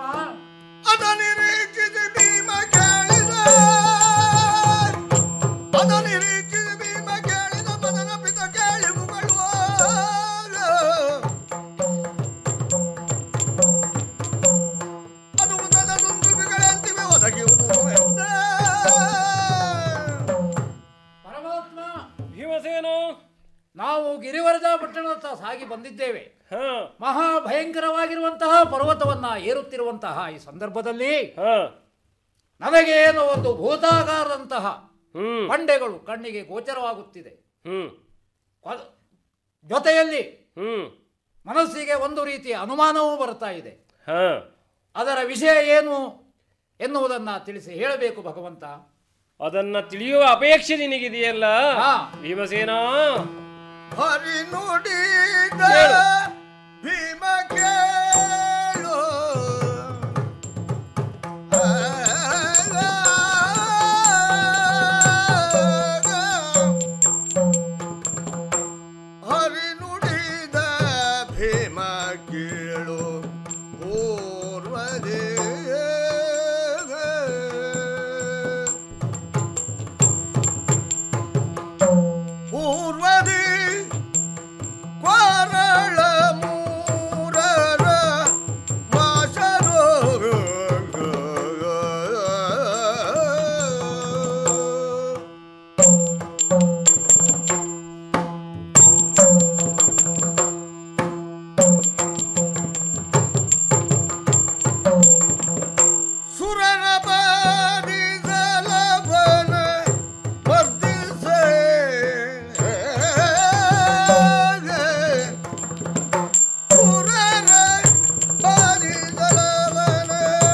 ಪರಮಾತ್ಮ ಭೀಮಸೇನ ನಾವು ಗಿರಿವರಜ ಪಟ್ಟಣದತ್ತ ಸಾಗಿ ಬಂದಿದ್ದೇವೆ ಮಹಾ ಭಯಂಕರವಾಗಿರುವಂತಹ ಪರ್ವತವನ್ನ ಏರುತ್ತಿರುವಂತಹ ಈ ಸಂದರ್ಭದಲ್ಲಿ ನನಗೆ ಏನೋ ಒಂದು ಭೂತಾಕಾರದಂತಹ ಬಂಡೆಗಳು ಕಣ್ಣಿಗೆ ಗೋಚರವಾಗುತ್ತಿದೆ ಕೊಲ್- ಜೊತೆಯಲ್ಲಿ ಮನಸ್ಸಿಗೆ ಒಂದು ರೀತಿಯ ಅನುಮಾನವೂ ಬರ್ತಾ ಇದೆ ಅದರ ವಿಷಯ ಏನು ಎನ್ನುವುದನ್ನ ತಿಳಿಸಿ ಹೇಳಬೇಕು ಭಗವಂತ ಅದನ್ನ ತಿಳಿಯುವ ಅಪೇಕ್ಷೆ ನಿನಗಿದೆಯಲ್ಲ ಭೀಮಸೇನ ಹರಿ ನುಡಿದ ಭೀಮ ಕೇಳು ಹರಿ ನುಡಿದ ಭೀಮ ಕೇಳು ಪೂರ್ವದೇ ಪೂರ್ವದಿ ಕ್ವಾರಳ ಮೂರರ ವಾಸರೋ ಸುರರ ಬಾರಿದಲವನ ವರ್ಧಿಸೆ ಸುರರ ಬಾರಿದಲವನ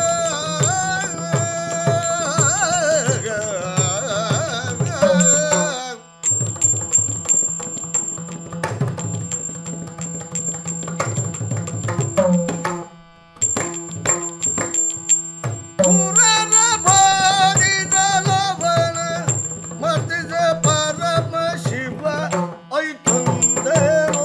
ಸುರರ ಬಾರಿದಲವನ ವರ್ಧಿಸ ಪರಮ ಶಿವ ಐತಂದೇವೋ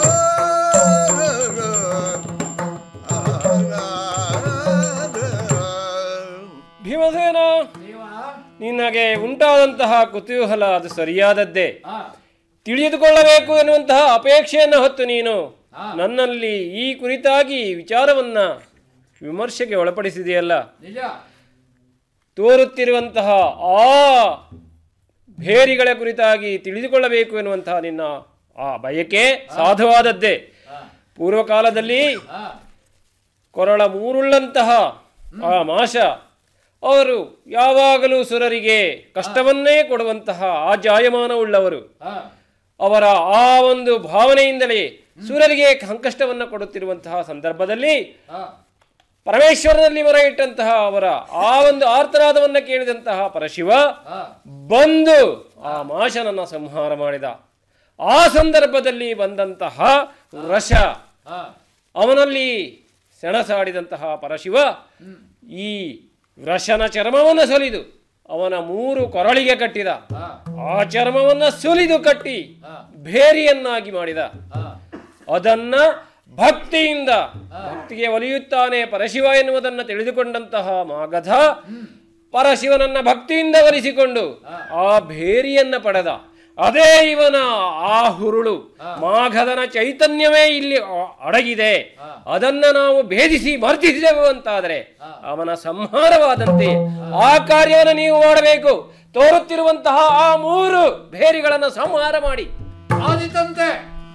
ಭೀಮಸೇನ ನಿನಗೆ ಉಂಟಾದಂತಹ ಕುತೂಹಲ ಅದು ಸರಿಯಾದದ್ದೇ ತಿಳಿದುಕೊಳ್ಳಬೇಕು ಎನ್ನುವಂತಹ ಅಪೇಕ್ಷೆಯನ್ನು ಹೊತ್ತು ನೀನು ನನ್ನಲ್ಲಿ ಈ ಕುರಿತಾಗಿ ವಿಚಾರವನ್ನ ವಿಮರ್ಶೆಗೆ ಒಳಪಡಿಸಿದೆಯಲ್ಲ ನಿಜ ತೋರುತ್ತಿರುವಂತಹ ಆ ಭೇರಿಗಳ ಕುರಿತಾಗಿ ತಿಳಿದುಕೊಳ್ಳಬೇಕು ಎನ್ನುವಂತಹ ನಿನ್ನ ಆ ಬಯಕೆ ಸಾಧುವಾದದ್ದೇ ಪೂರ್ವಕಾಲದಲ್ಲಿ ಕೊರಳ ಮೂರುಳ್ಳಂತಹ ಆ ಮಾಷ ಅವರು ಯಾವಾಗಲೂ ಸುರರಿಗೆ ಕಷ್ಟವನ್ನೇ ಕೊಡುವಂತಹ ಆ ಜಾಯಮಾನವುಳ್ಳವರು ಅವರ ಆ ಒಂದು ಭಾವನೆಯಿಂದಲೇ ಸುರರಿಗೆ ಸಂಕಷ್ಟವನ್ನು ಕೊಡುತ್ತಿರುವಂತಹ ಸಂದರ್ಭದಲ್ಲಿ ಪರಮೇಶ್ವರನಲ್ಲಿ ಮೊರೆ ಇಟ್ಟಂತಹ ಅವರ ಆ ಒಂದು ಆರ್ತನಾದವನ್ನ ಕೇಳಿದಂತಹ ಪರಶಿವ ಬಂದು ಆ ಮಾಶನನ್ನ ಸಂಹಾರ ಮಾಡಿದ ಆ ಸಂದರ್ಭದಲ್ಲಿ ಬಂದಂತಹ ರಶ ಅವನಲ್ಲಿ ಸೆಣಸಾಡಿದಂತಹ ಪರಶಿವ ಈ ವೃಷನ ಚರ್ಮವನ್ನು ಸುಲಿದು ಅವನ ಮೂರು ಕೊರಳಿಗೆ ಕಟ್ಟಿದ ಆ ಚರ್ಮವನ್ನ ಸುಲಿದು ಕಟ್ಟಿ ಭೇರಿಯನ್ನಾಗಿ ಮಾಡಿದ ಅದನ್ನ ಭಕ್ತಿಯಿಂದ ಭಕ್ತಿಗೆ ಒಲಿಯುತ್ತಾನೆ ಪರಶಿವ ಎನ್ನುವುದನ್ನು ತಿಳಿದುಕೊಂಡಂತಹ ಮಾಗಧ ಪರಶಿವನನ್ನ ಭಕ್ತಿಯಿಂದ ಒಲಿಸಿಕೊಂಡು ಆ ಭೇರಿಯನ್ನ ಪಡೆದ ಅದೇ ಇವನ ಆ ಹುರುಳು ಮಾಘದನ ಚೈತನ್ಯವೇ ಇಲ್ಲಿ ಅ- ಅಡಗಿದೆ ಅದನ್ನ ನಾವು ಭೇದಿಸಿ ಮರ್ತಿಸಿದೆವು ಅಂತಾದರೆ ಅವನ ಸಂಹಾರವಾದಂತೆ ಆ ಕಾರ್ಯವನ್ನು ನೀವು ಮಾಡಬೇಕು ತೋರುತ್ತಿರುವಂತಹ ಆ ಮೂರು ಭೇರಿಗಳನ್ನು ಸಂಹಾರ ಮಾಡಿ ಆದಿತಂತೆ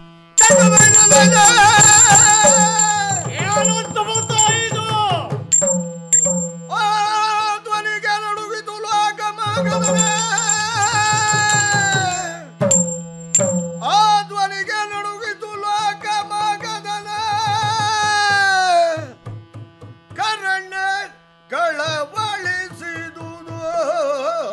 ಆ ಧ್ವನಿಗೆ ನಡುಗಿತು ಲೋಕ ಮಗದನ ಕರಣ್ಯ ಕಳವಳಿಸಿದುದು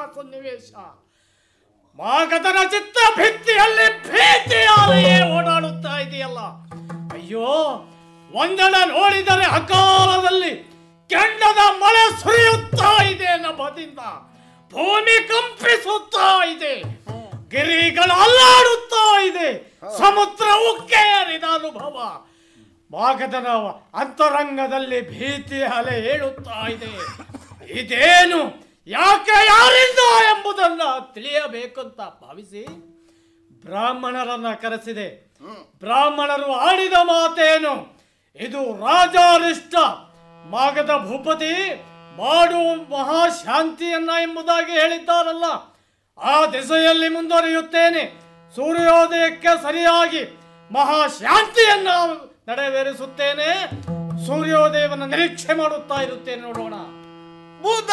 ಸನ್ನಿವೇಶ ಮಾಗದನ ಚಿತ್ತ ಭಿತ್ತಿಯಲ್ಲಿ ಭೀತಿಯಾಲೆಯೇ ಓಡಾಡುತ್ತಾ ಇದೆಯಲ್ಲ ಅಯ್ಯೋ ಒಂದೆಡ ನೋಡಿದರೆ ಅಕಾಲದಲ್ಲಿ ಕೆಂಡದ ಮಳೆ ಸುರಿಯುತ್ತಾ ಇದೆ ನಭದಿಂದ ಭೂಮಿ ಕಂಪಿಸುತ್ತಾ ಇದೆ ಗಿರಿಗಳು ಅಲ್ಲಾಡುತ್ತಾ ಇದೆ ಸಮುದ್ರ ಉಕ್ಕೇರಿದ ಅನುಭವ ಭಾಗದನ ಅಂತರಂಗದಲ್ಲಿ ಭೀತಿ ಅಲೆ ಏಳುತ್ತಾ ಇದೆ ಇದೇನು ಯಾಕೆ ಯಾರಿಂದ ಎಂಬುದನ್ನ ತಿಳಿಯಬೇಕಂತ ಭಾವಿಸಿ ಬ್ರಾಹ್ಮಣರನ್ನ ಕರೆಸಿದೆ ಬ್ರಾಹ್ಮಣರು ಆಡಿದ ಮಾತೇನು ಇದು ರಾಜಾರಿಷ್ಟ ಮಾಗದ ಭೂಪತಿ ಮಾಡು ಮಹಾಶಾಂತಿಯನ್ನ ಎಂಬುದಾಗಿ ಹೇಳಿದ್ದಾರಲ್ಲ ಆ ದಿಸೆಯಲ್ಲಿ ಮುಂದುವರಿಯುತ್ತೇನೆ ಸೂರ್ಯೋದಯಕ್ಕೆ ಸರಿಯಾಗಿ ಮಹಾಶಾಂತಿಯನ್ನ ನೆರವೇರಿಸುತ್ತೇನೆ ಸೂರ್ಯೋದಯವನ್ನು ನಿರೀಕ್ಷೆ ಮಾಡುತ್ತಾ ಇರುತ್ತೇನೆ ನೋಡೋಣ ಬುಧ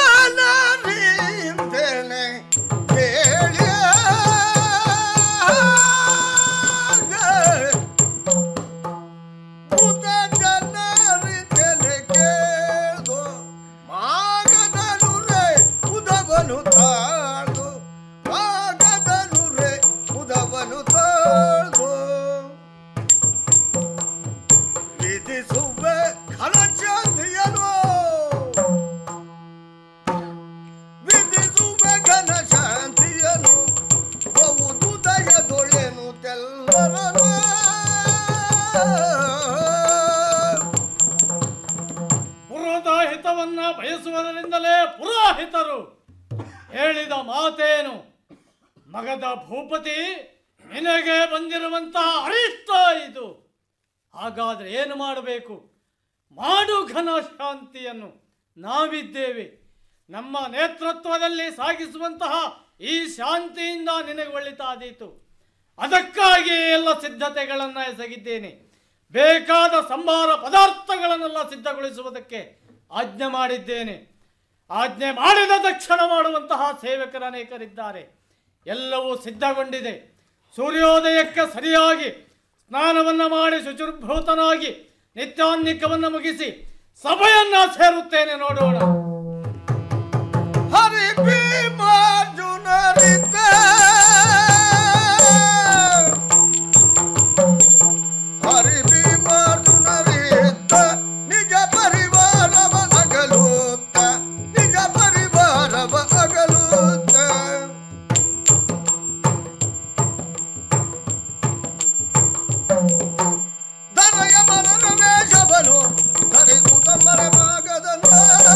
ಜನರಿಂದನೆ ಕೇಳಿಯ ಬುಧ ಜನರಿಂದನೆ ಕೇಳ್ದು ಮಾಗದನು ರೇ ಉದವನು ತಾಳ್ದು ಮಾಗದನು ರೇ ಉದವನು ತಾಳ್ದು ವಿಧಿಸುವೆ ಘನಚಾತಿಯನು ವಿಧಿಸುವೆ ಘನ ಶಾಂತಿಯನು ಬಹುದು ದಯದೊಳೆನು ತೆಲ್ಲರನ ಪುರದ ಹಿತವನ್ನ ಬಯಸುವುದರಿಂದಲೇ ಪುರೋಹಿತರು ಹೇಳಿದ ಮಾತೇನು ಮಗದ ಭೂಪತಿ ನಿನಗೆ ಬಂದಿರುವಂತಹ ಅರಿಷ್ಟ ಇದು ಹಾಗಾದ್ರೆ ಏನು ಮಾಡಬೇಕು ಮಾಡು ಘನ ಶಾಂತಿಯನ್ನು ನಾವಿದ್ದೇವೆ ನಮ್ಮ ನೇತೃತ್ವದಲ್ಲಿ ಸಾಗಿಸುವಂತಹ ಈ ಶಾಂತಿಯಿಂದ ನಿನಗೆ ಒಳಿತಾದೀತು ಅದಕ್ಕಾಗಿ ಎಲ್ಲ ಸಿದ್ಧತೆಗಳನ್ನು ಎಸಗಿದ್ದೇನೆ ಬೇಕಾದ ಸಂಭಾರ ಪದಾರ್ಥಗಳನ್ನೆಲ್ಲ ಸಿದ್ಧಗೊಳಿಸುವುದಕ್ಕೆ ಆಜ್ಞೆ ಮಾಡಿದ್ದೇನೆ ಆಜ್ಞೆ ಮಾಡಿದ ತಕ್ಷಣ ಮಾಡುವಂತಹ ಸೇವಕರು ಅನೇಕರಿದ್ದಾರೆ ಎಲ್ಲವೂ ಸಿದ್ಧಗೊಂಡಿದೆ ಸೂರ್ಯೋದಯಕ್ಕೆ ಸರಿಯಾಗಿ ಸ್ನಾನವನ್ನ ಮಾಡಿ ಶುಚಿರ್ಭೂತನಾಗಿ ನಿತ್ಯಾನ್ನಿಕವನ್ನು ಮುಗಿಸಿ ಸಭೆಯನ್ನ ಸೇರುತ್ತೇನೆ ನೋಡೋಣ ಹರಿ ಭೀಮಾರ್ಜುನರಿದ್ದ ಹರಿ ಭೀಮಾರ್ಜುನರಿದ್ದ ನಿಜ ಪರಿವಾರವ ಅಗಲುತ್ತ ನಿಜ ಪರಿವಾರವ ಅಗಲುತ್ತ ಧನಯ ಮನನ ವೇಷವನು ಧರಿಸುತ್ತ ಮರಮಾಗದನ್ನ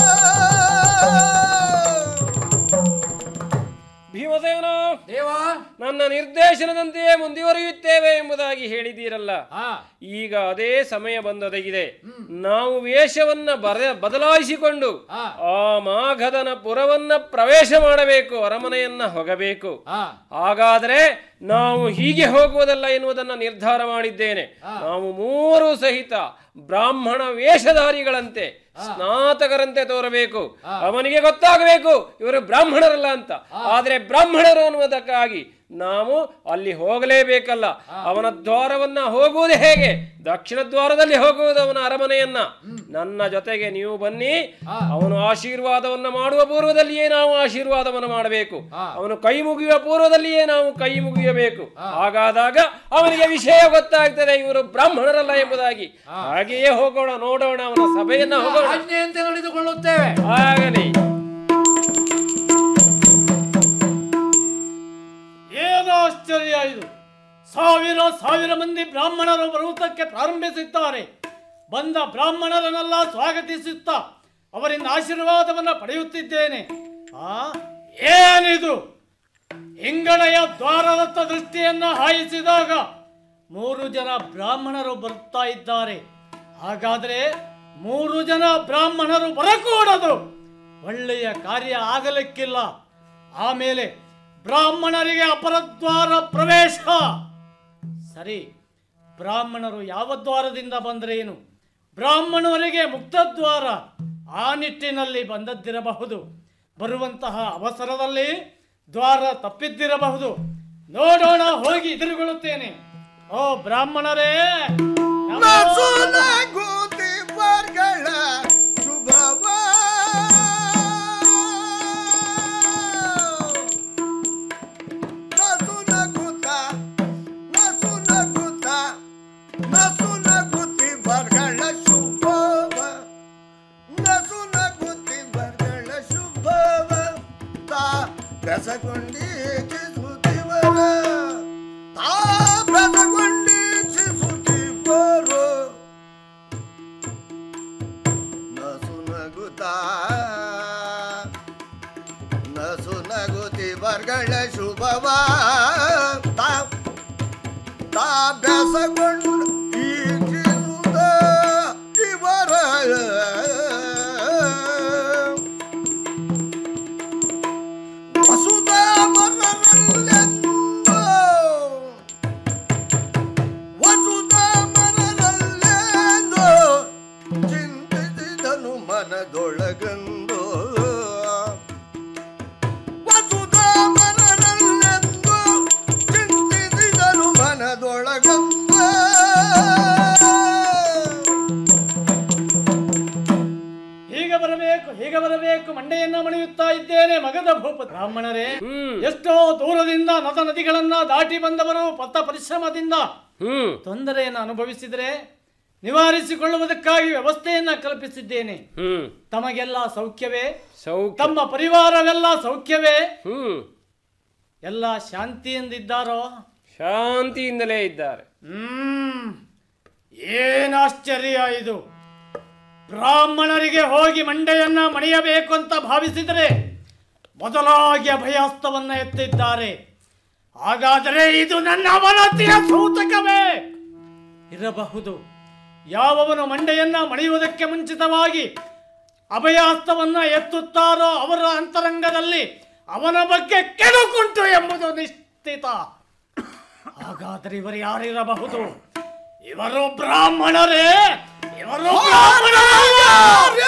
ಭೀಮಸೇನ ದೇವ ನನ್ನ ನಿರ್ದೇಶನದಂತೆಯೇ ಮುಂದುವರಿಯುತ್ತೇವೆ ಎಂಬುದಾಗಿ ಹೇಳಿದ್ದೀರಲ್ಲ ಈಗ ಅದೇ ಸಮಯ ಬಂದೊದಗಿದೆ ನಾವು ವೇಷವನ್ನ ಬರ ಬದಲಾಯಿಸಿಕೊಂಡು ಆ ಮಾಘದನ ಪುರವನ್ನ ಪ್ರವೇಶ ಮಾಡಬೇಕು ಅರಮನೆಯನ್ನ ಹೋಗಬೇಕು ಹಾಗಾದ್ರೆ ನಾವು ಹೀಗೆ ಹೋಗುವುದಲ್ಲ ಎನ್ನುವುದನ್ನ ನಿರ್ಧಾರ ಮಾಡಿದ್ದೇನೆ ನಾವು ಮೂರು ಸಹಿತ ಬ್ರಾಹ್ಮಣ ವೇಷಧಾರಿಗಳಂತೆ ಸ್ನಾತಕರಂತೆ ತೋರಬೇಕು ಅವನಿಗೆ ಗೊತ್ತಾಗಬೇಕು ಇವರು ಬ್ರಾಹ್ಮಣರಲ್ಲ ಅಂತ ಆದ್ರೆ ಬ್ರಾಹ್ಮಣರು ಅನ್ನುವುದಕ್ಕಾಗಿ ನಾವು ಅಲ್ಲಿ ಹೋಗಲೇಬೇಕಲ್ಲ ಅವನ ದ್ವಾರವನ್ನ ಹೋಗುವುದು ಹೇಗೆ ದಕ್ಷಿಣ ದ್ವಾರದಲ್ಲಿ ಹೋಗುವುದು ಅವನ ಅರಮನೆಯನ್ನ ನನ್ನ ಜೊತೆಗೆ ನೀವು ಬನ್ನಿ ಅವನು ಆಶೀರ್ವಾದವನ್ನ ಮಾಡುವ ಪೂರ್ವದಲ್ಲಿಯೇ ನಾವು ಆಶೀರ್ವಾದವನ್ನು ಮಾಡಬೇಕು ಅವನು ಕೈ ಮುಗಿಯುವ ಪೂರ್ವದಲ್ಲಿಯೇ ನಾವು ಕೈ ಮುಗಿಯಬೇಕು ಹಾಗಾದಾಗ ಅವನಿಗೆ ವಿಷಯ ಗೊತ್ತಾಗ್ತದೆ ಇವರು ಬ್ರಾಹ್ಮಣರಲ್ಲ ಎಂಬುದಾಗಿ ಹಾಗೆಯೇ ಹೋಗೋಣ ನೋಡೋಣ ಅವನ ಸಭೆಯನ್ನ ಹೋಗೋಣ ಆಜ್ಞೆಯಂತೆ ನಡೆದುಕೊಳ್ಳುತ್ತೇವೆ ಆಗಲಿ ಏನು ಆಶ್ಚರ್ಯ ಇದು ಸಾವಿರ ಸಾವಿರ ಮಂದಿ ಬ್ರಾಹ್ಮಣರು ಬರುವುದಕ್ಕೆ ಪ್ರಾರಂಭಿಸಿದ್ದಾರೆ ಬಂದ ಬ್ರಾಹ್ಮಣರನ್ನೆಲ್ಲ ಸ್ವಾಗತಿಸುತ್ತಾ ಅವರಿಂದ ಆಶೀರ್ವಾದವನ್ನು ಪಡೆಯುತ್ತಿದ್ದೇನೆ ಆ ಏನಿದು ಹಿಂಗಳೆಯ ದ್ವಾರದತ್ತ ದೃಷ್ಟಿಯನ್ನ ಹಾಯಿಸಿದಾಗ ಮೂರು ಜನ ಬ್ರಾಹ್ಮಣರು ಬರುತ್ತಾ ಇದ್ದಾರೆ ಹಾಗಾದ್ರೆ ಮೂರು ಜನ ಬ್ರಾಹ್ಮಣರು ಬರಕೂಡದು ಒಳ್ಳೆಯ ಕಾರ್ಯ ಆಗಲಿಕ್ಕಿಲ್ಲ ಆಮೇಲೆ ಬ್ರಾಹ್ಮಣರಿಗೆ ಅಪರದ್ವಾರ ಪ್ರವೇಶ ಸರಿ ಬ್ರಾಹ್ಮಣರು ಯಾವ ದ್ವಾರದಿಂದ ಬಂದ್ರೇನು ಬ್ರಾಹ್ಮಣರಿಗೆ ಮುಕ್ತದ್ವಾರ ಆ ನಿಟ್ಟಿನಲ್ಲಿ ಬಂದದ್ದಿರಬಹುದು ಬರುವಂತಹ ಅವಸರದಲ್ಲಿ ದ್ವಾರ ತಪ್ಪಿದ್ದಿರಬಹುದು ನೋಡೋಣ ಹೋಗಿ ಎದುರುಗೊಳ್ಳುತ್ತೇನೆ ಓ ಬ್ರಾಹ್ಮಣರೇ ನಸುನಗುತ್ತಿ ಬರ್ಗಳ ಶುಭವ ಬೆಸಗೊಂಡೀಕ್ಷಿಸುತ್ತಿವರ ತಾ ಬೆಸಗೊಂಡೀಕ್ಷಿಸುತ್ತಿವರು ನಸು ನಗುತ್ತಾ ನಸು ನಗುತ್ತಿವರ್ಗಳ ಶುಭವ ತಾ ತಾ ಬೆಸಗೊಂಡು ಈಕ್ಷಿಸುತ್ತ ಇವರ ವಸುಧಾಮರರಲ್ಲೆಂದು ವಸುಧಾಮರರಲ್ಲೆಂದು ಚಿಂತಿಸಿದನು ಮನದೊಳಗಂದು ವಸುಧಾಮರರಲ್ಲೆಂದು ಚಿಂತಿಸಿದನು ಮನದೊಳಗಂದು ಹೀಗೆ ಬರಬೇಕು ಹೀಗೆ ಬರಬೇಕು ಮಂಡೆಯನ್ನ ಮಣಿಯುತ್ತಾ ಇದ್ದೇನೆ ಮಗದ ಭೂಪ ಬ್ರಾಹ್ಮಣರೇ ಎಷ್ಟೋ ದೂರದಿಂದ ನದ ನದಿಗಳನ್ನ ದಾಟಿ ಬಂದವರು ಪತ್ತ ಪರಿಶ್ರಮದಿಂದ ತೊಂದರೆಯನ್ನು ಅನುಭವಿಸಿದರೆ ನಿವಾರಿಸಿಕೊಳ್ಳುವುದಕ್ಕಾಗಿ ವ್ಯವಸ್ಥೆಯನ್ನ ಕಲ್ಪಿಸಿದ್ದೇನೆ ಹ್ಮ್ ತಮಗೆಲ್ಲ ಸೌಖ್ಯವೇ ಸೌಖ್ಯ ತಮ್ಮ ಪರಿವಾರವೆಲ್ಲ ಸೌಖ್ಯವೇ ಹ್ಮ್ ಎಲ್ಲ ಶಾಂತಿಯಿಂದಿದ್ದಾರೋ ಶಾಂತಿಯಿಂದಲೇ ಇದ್ದಾರೆ ಹ್ಮ್ ಏನಾಶ್ಚರ್ಯ ಇದು ಬ್ರಾಹ್ಮಣರಿಗೆ ಹೋಗಿ ಮಂಡೆಯನ್ನ ಮಣಿಯಬೇಕು ಅಂತ ಭಾವಿಸಿದರೆ ಮೊದಲಾಗಿ ಅಭಯಾಸ್ತವನ್ನ ಎತ್ತಿದ್ದಾರೆ ಹಾಗಾದರೆ ಇದು ನನ್ನ ಅವನತಿಯ ಸೂಚಕವೇ ಇರಬಹುದು ಯಾವವನು ಮಂಡೆಯನ್ನ ಮಣಿಯುವುದಕ್ಕೆ ಮುಂಚಿತವಾಗಿ ಅಭಯಾಸ್ತವನ್ನ ಎತ್ತುತ್ತಾರೋ ಅವರ ಅಂತರಂಗದಲ್ಲಿ ಅವನ ಬಗ್ಗೆ ಕೆಡುಕುಂಟು ಎಂಬುದು ನಿಶ್ಚಿತ ಹಾಗಾದರೆ ಇವರು ಯಾರಿರಬಹುದು ಇವರು ಬ್ರಾಹ್ಮಣರೇ ಇವರು ಬ್ರಾಹ್ಮಣರೇ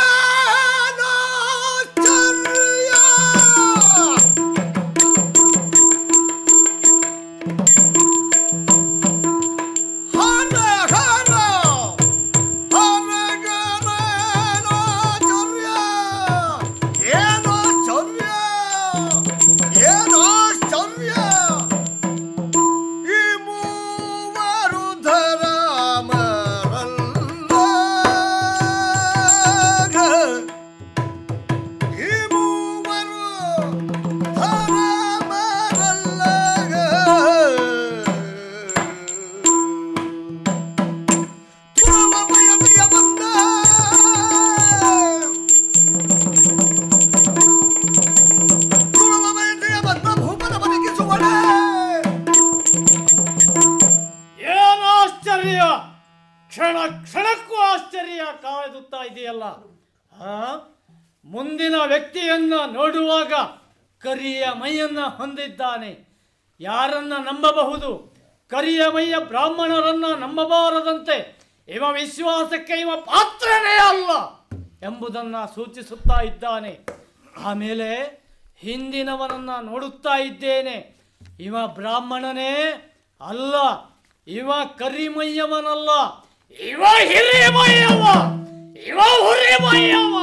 ಏನು ಆಶ್ಚರ್ಯ ಕ್ಷಣ ಕ್ಷಣಕ್ಕೂ ಆಶ್ಚರ್ಯ ಕಾದುತ್ತಾ ಇದೆಯಲ್ಲ ಆ? ಮುಂದಿನ ವ್ಯಕ್ತಿಯನ್ನ ನೋಡುವಾಗ ಕರಿಯ ಮೈಯನ್ನ ಹೊಂದಿದ್ದಾನೆ ಯಾರನ್ನ ನಂಬಬಹುದು ಕರಿಯ ಮೈಯ ಬ್ರಾಹ್ಮಣರನ್ನ ನಂಬಬಾರದಂತೆ ಇವ ವಿಶ್ವಾಸಕ್ಕೆ ಇವ ಪಾತ್ರನೇ ಅಲ್ಲ ಎಂಬುದನ್ನ ಸೂಚಿಸುತ್ತಾ ಇದ್ದಾನೆ ಆಮೇಲೆ ಹಿಂದಿನವನನ್ನ ನೋಡುತ್ತಾ ಇದ್ದೇನೆ ಇವ ಬ್ರಾಹ್ಮಣನೇ ಅಲ್ಲ ಇವ ಕರಿಮಯ್ಯವನಲ್ಲ ಇವ ಹಿರಿಮಯ್ಯವ ಇವ ಹುರಿಮಯ್ಯವ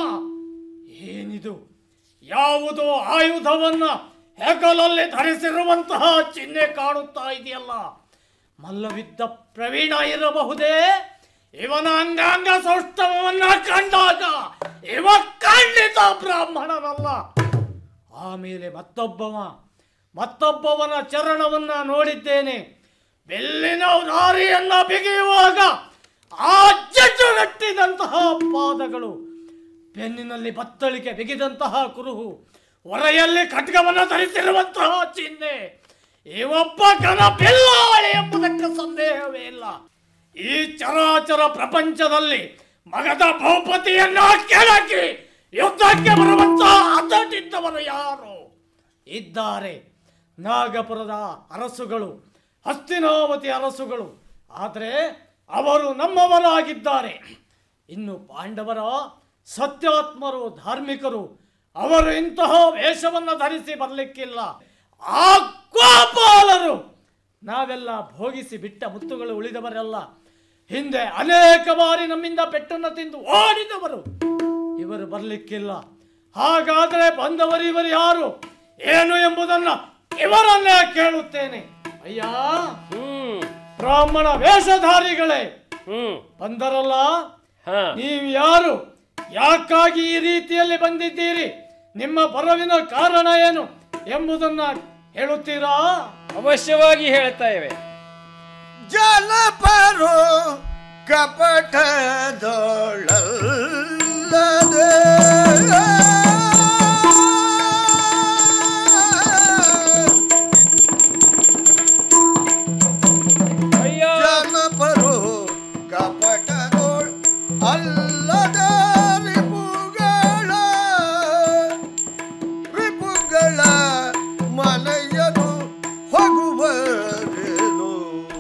ಏನಿದು ಯಾವುದೋ ಆಯುಧವನ್ನ ಹೆಗಲಲ್ಲಿ ಧರಿಸಿರುವಂತಹ ಚಿಹ್ನೆ ಕಾಣುತ್ತಾ ಇದೆಯಲ್ಲ ಮಲ್ಲವಿದ್ದ ಪ್ರವೀಣ ಇರಬಹುದೇ ಇವನ ಅಂಗಾಂಗ ಸೌಷ್ಠವನ್ನ ಕಂಡಾಗ ಇವ ಖಂಡಿತ ಬ್ರಾಹ್ಮಣನಲ್ಲ ಆಮೇಲೆ ಮತ್ತೊಬ್ಬವ ಮತ್ತೊಬ್ಬವನ ಚರಣವನ್ನ ನೋಡಿದ್ದೇನೆ ಬೆಲ್ಲಿನ ದಾರಿಯನ್ನ ಬಿಗಿಯುವಾಗ ಆ ಜಜ್ಜುಗಟ್ಟಿದಂತಹ ಪಾದಗಳು ಬೆನ್ನಿನಲ್ಲಿ ಬತ್ತಳಿಕೆ ಬಿಗಿದಂತಹ ಕುರುಹು ಹೊರೆಯಲ್ಲಿ ಖಡ್ಗವನ್ನು ಧರಿಸಿರುವಂತಹ ಚಿಹ್ನೆ ಇವೊಬ್ಬ ಘನ ಬಿಲ್ಲಾಳಿ ಎಂಬುದಕ್ಕೆ ಸಂದೇಹವೇ ಇಲ್ಲ ಈ ಚರಾಚರ ಪ್ರಪಂಚದಲ್ಲಿ ಮಗದ ಭೂಪತಿಯನ್ನ ಕೆಳಕಿ ಯುದ್ಧಕ್ಕೆ ಬರುವಂತಹ ಹತಟಿದ್ದವರು ಯಾರು ಇದ್ದಾರೆ ನಾಗಪುರದ ಅರಸುಗಳು ಹಸ್ತಿನಾವತಿ ಅರಸುಗಳು ಆದರೆ ಅವರು ನಮ್ಮವರಾಗಿದ್ದಾರೆ ಇನ್ನು ಪಾಂಡವರ ಸತ್ಯಾತ್ಮರು ಧಾರ್ಮಿಕರು ಅವರು ಇಂತಹ ವೇಷವನ್ನು ಧರಿಸಿ ಬರಲಿಕ್ಕಿಲ್ಲ ಆ ಗೋಪಾಲರು ನಾವೆಲ್ಲ ಭೋಗಿಸಿ ಬಿಟ್ಟ ಮುತ್ತುಗಳು ಉಳಿದವರೆಲ್ಲ ಹಿಂದೆ ಅನೇಕ ಬಾರಿ ನಮ್ಮಿಂದ ಪೆಟ್ಟನ್ನು ತಿಂದು ಓಡಿದವರು ಇವರು ಬರಲಿಕ್ಕಿಲ್ಲ ಹಾಗಾದರೆ ಬಂದವರು ಇವರು ಯಾರು ಏನು ಎಂಬುದನ್ನ ಇವರನ್ನೇ ಕೇಳುತ್ತೇನೆ ಅಯ್ಯ ಬ್ರಾಹ್ಮಣ ವೇಷಧಾರಿಗಳೇ ಬಂದರಲ್ಲ ನೀವು ಯಾರು ಯಾಕಾಗಿ ಈ ರೀತಿಯಲ್ಲಿ ಬಂದಿದ್ದೀರಿ ನಿಮ್ಮ ಬರವಿನ ಕಾರಣ ಏನು ಎಂಬುದನ್ನ ಹೇಳುತ್ತೀರಾ ಅವಶ್ಯವಾಗಿ ಹೇಳ್ತೇವೆ ಜನಪರು ಕಪಟದೊಳಲ್ಲದೆ ಜನಪರು ಕಪಟದೊಳ ಅಲ್ಲದ ರಿಪುಗಳ ರಿಪುಗಳ ಮನೆಯನು ಹೋಗುವರೇನು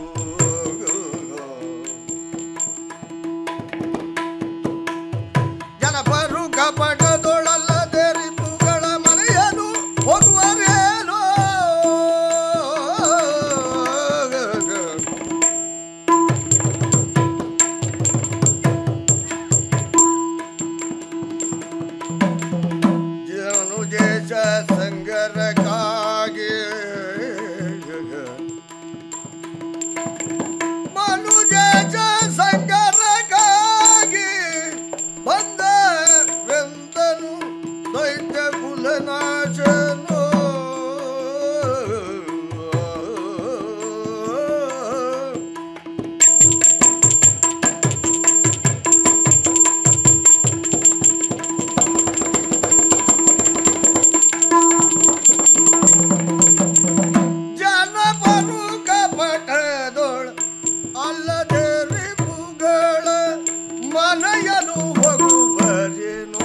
ಜನಪರು ಕಪಟದೊಳಲ್ಲದೆ ರಿಪುಗಳ ಮನೆಯನು ಹೋಗುವರೇನು ಜನುಜೇಶ ಸಂಗರಕ್ಕಾಗಿ ಮನುಜೇಶ ಸಂಗರಕ್ಕಾಗಿ ಬಂದ ವೆಂದನು ದೈತ್ಯ ಕುಲನಾಶನು ಜನಪರು ಕಪಟದೊಳ ಅಲ್ಲದೆ ರಿಪುಗಳ ಮನೆಯನು ಹೋಗುವರೇನೋ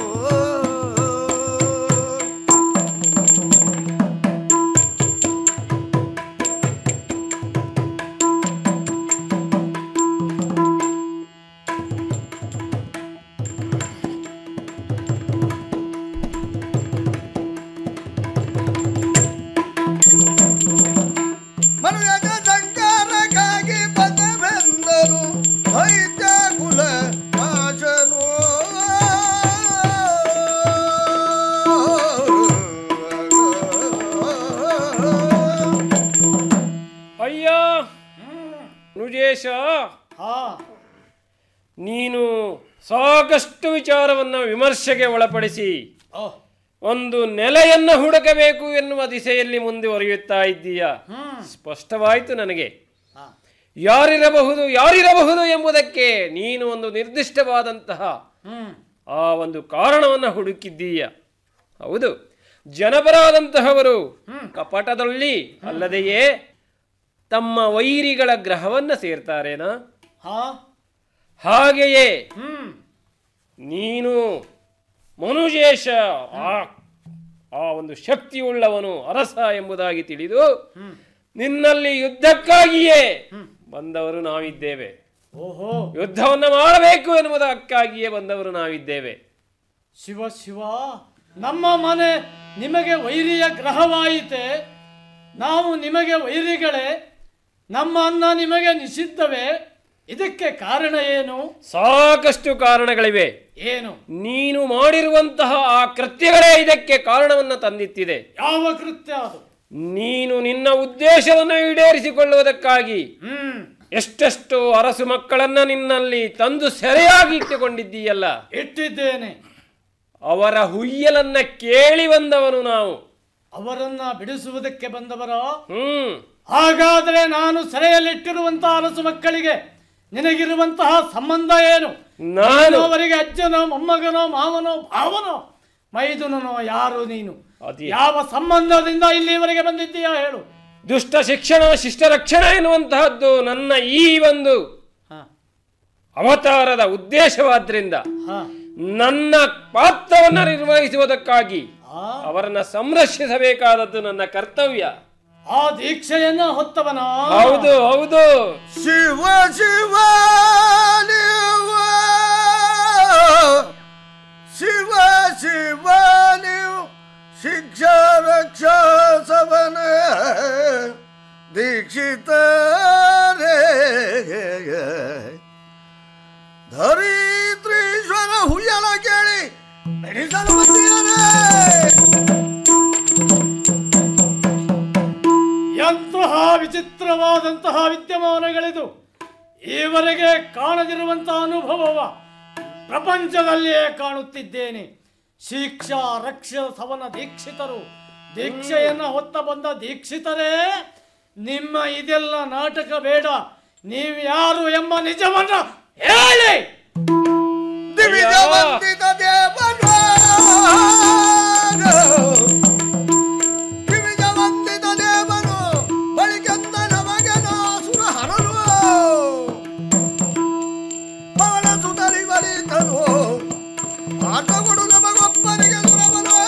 ಮನುಜ ಸಂಕಾರಕ್ಕಾಗಿ ಬಂದವೆಂದನು ದೈತ್ಯ ಕುಲ ನಾಶನು ಅಯ್ಯ ನುಜೇಶ ನೀನು ಸಾಕಷ್ಟು ವಿಚಾರವನ್ನು ವಿಮರ್ಶೆಗೆ ಒಳಪಡಿಸಿ ಒಂದು ನೆಲೆಯನ್ನು ಹುಡುಕಬೇಕು ಎನ್ನುವ ದಿಸೆಯಲ್ಲಿ ಮುಂದುವರಿಯುತ್ತಾ ಇದ್ದೀಯ ಸ್ಪಷ್ಟವಾಯಿತು ನನಗೆ ಯಾರಿರಬಹುದು ಯಾರಿರಬಹುದು ಎಂಬುದಕ್ಕೆ ನೀನು ಒಂದು ನಿರ್ದಿಷ್ಟವಾದಂತಹ ಆ ಒಂದು ಕಾರಣವನ್ನು ಹುಡುಕಿದ್ದೀಯ ಹೌದು ಜನಪರಾದಂತಹವರು ಕಪಟದಲ್ಲಿ ಅಲ್ಲದೆಯೇ ತಮ್ಮ ವೈರಿಗಳ ಗ್ರಹವನ್ನ ಸೇರ್ತಾರೇನಾ ಹಾಗೆಯೇ ನೀನು ಮನುಜೇಶ ಆ ಆ ಒಂದು ಶಕ್ತಿಯುಳ್ಳವನು ಅರಸ ಎಂಬುದಾಗಿ ತಿಳಿದು ನಿನ್ನಲ್ಲಿ ಯುದ್ಧಕ್ಕಾಗಿಯೇ ಬಂದವರು ನಾವಿದ್ದೇವೆ ಓಹೋ ಯುದ್ಧವನ್ನ ಮಾಡಬೇಕು ಎನ್ನುವುದಕ್ಕಾಗಿಯೇ ಬಂದವರು ನಾವಿದ್ದೇವೆ ಶಿವ ಶಿವ ನಮ್ಮ ಮನೆ ನಿಮಗೆ ವೈರಿಯ ಗ್ರಹವಾಯಿತೆ ನಾವು ನಿಮಗೆ ವೈರಿಗಳೇ ನಮ್ಮ ಅನ್ನ ನಿಮಗೆ ನಿಷಿದ್ಧವೇ ಇದಕ್ಕೆ ಕಾರಣ ಏನು ಸಾಕಷ್ಟು ಕಾರಣಗಳಿವೆ ಏನು ನೀನು ಮಾಡಿರುವಂತಹ ಆ ಕೃತ್ಯಗಳೇ ಇದಕ್ಕೆ ಕಾರಣವನ್ನು ತಂದಿತ್ತಿದೆ ಯಾವ ಕೃತ್ಯ ಅದು ನೀನು ನಿನ್ನ ಉದ್ದೇಶವನ್ನು ಈಡೇರಿಸಿಕೊಳ್ಳುವುದಕ್ಕಾಗಿ ಎಷ್ಟೆಷ್ಟು ಅರಸು ಮಕ್ಕಳನ್ನ ನಿನ್ನಲ್ಲಿ ತಂದು ಸೆರೆಯಾಗಿ ಇಟ್ಟುಕೊಂಡಿದ್ದೀಯಲ್ಲ ಇಟ್ಟಿದ್ದೇನೆ ಅವರ ಹುಯ್ಯಲನ್ನ ಕೇಳಿ ಬಂದವನು ನಾವು ಅವರನ್ನ ಬಿಡಿಸುವುದಕ್ಕೆ ಬಂದವರ ಹ್ಮ್ ಹಾಗಾದ್ರೆ ನಾನು ಸೆರೆಯಲ್ಲಿಟ್ಟಿರುವಂತಹ ಅರಸು ಮಕ್ಕಳಿಗೆ ನಿನಗಿರುವಂತಹ ಸಂಬಂಧ ಏನು ನಾನು- ನೀನು ಅವರಿಗೆ ಅಜ್ಜನೋ ಮೊಮ್ಮಗನೋ ಮಾವನೋ ಭಾವನೋ ಮೈದುನನೋ ಯಾರು ನೀನು ಅದೇ. ಯಾವ ಸಂಬಂಧದಿಂದ ಇಲ್ಲಿವರೆಗೆ ಬಂದಿದ್ದೀಯಾ ಹೇಳು ದುಷ್ಟ ಶಿಕ್ಷಣ ಶಿಷ್ಟ ರಕ್ಷಣೆ ಎನ್ನುವಂತಹದ್ದು ನನ್ನ ಈ ಒಂದು ಅವತಾರದ ಉದ್ದೇಶವಾದ್ರಿಂದ ನನ್ನ ಪಾತ್ರವನ್ನು ನಿರ್ವಹಿಸುವುದಕ್ಕಾಗಿ ಅವರನ್ನ ಸಂರಕ್ಷಿಸಬೇಕಾದದ್ದು ನನ್ನ ಕರ್ತವ್ಯ ಆ ದೀಕ್ಷೆಯನ್ನ ಹೊತ್ತವನ ಹೌದು ಹೌದು ಶಿವ ಶಿವ ನೀವು ಶಿವ ಶಿವ ನೀವು ಶಿಕ್ಷಾ ರಕ್ಷಾ ಸವನ ದೀಕ್ಷಿತರೇ ಧರಿತ್ರೀಶ್ವರ ಹುಯ್ಯಲ ಕೇಳಿ ನಡೆಸಲು ಬಂದಿದ್ದಾರೆ ಎಂತಹ ವಿಚಿತ್ರವಾದಂತಹ ವಿದ್ಯಮಾನಗಳಿದು ಈವರೆಗೆ ಕಾಣದಿರುವಂತಹ ಅನುಭವವ ಪ್ರಪಂಚದಲ್ಲಿಯೇ ಕಾಣುತ್ತಿದ್ದೇನೆ ಶಿಕ್ಷಾ ರಕ್ಷ ಸವನ ದೀಕ್ಷಿತರು ದೀಕ್ಷೆಯನ್ನ ಹೊತ್ತ ಬಂದ ದೀಕ್ಷಿತರೇ ನಿಮ್ಮ ಇದೆಲ್ಲ ನಾಟಕ ಬೇಡ ನೀವು ಯಾರು ಎಂಬ ನಿಜವನ್ನ ಹೇಳಿ ದಿವಿಜ ವಂದಿತ ದೇವನು ದಿವಿಜ ವಂದಿತ ದೇವನು ಬಳಿಕೆಂದ ನಮಗೆನ ಸುರ ಹರನು ಪವನ ಸುತಲಿ ಬಲಿತನು ಆಟಗಳು ನಮಗೊಬ್ಬನಿಗೆ ಸುರವನು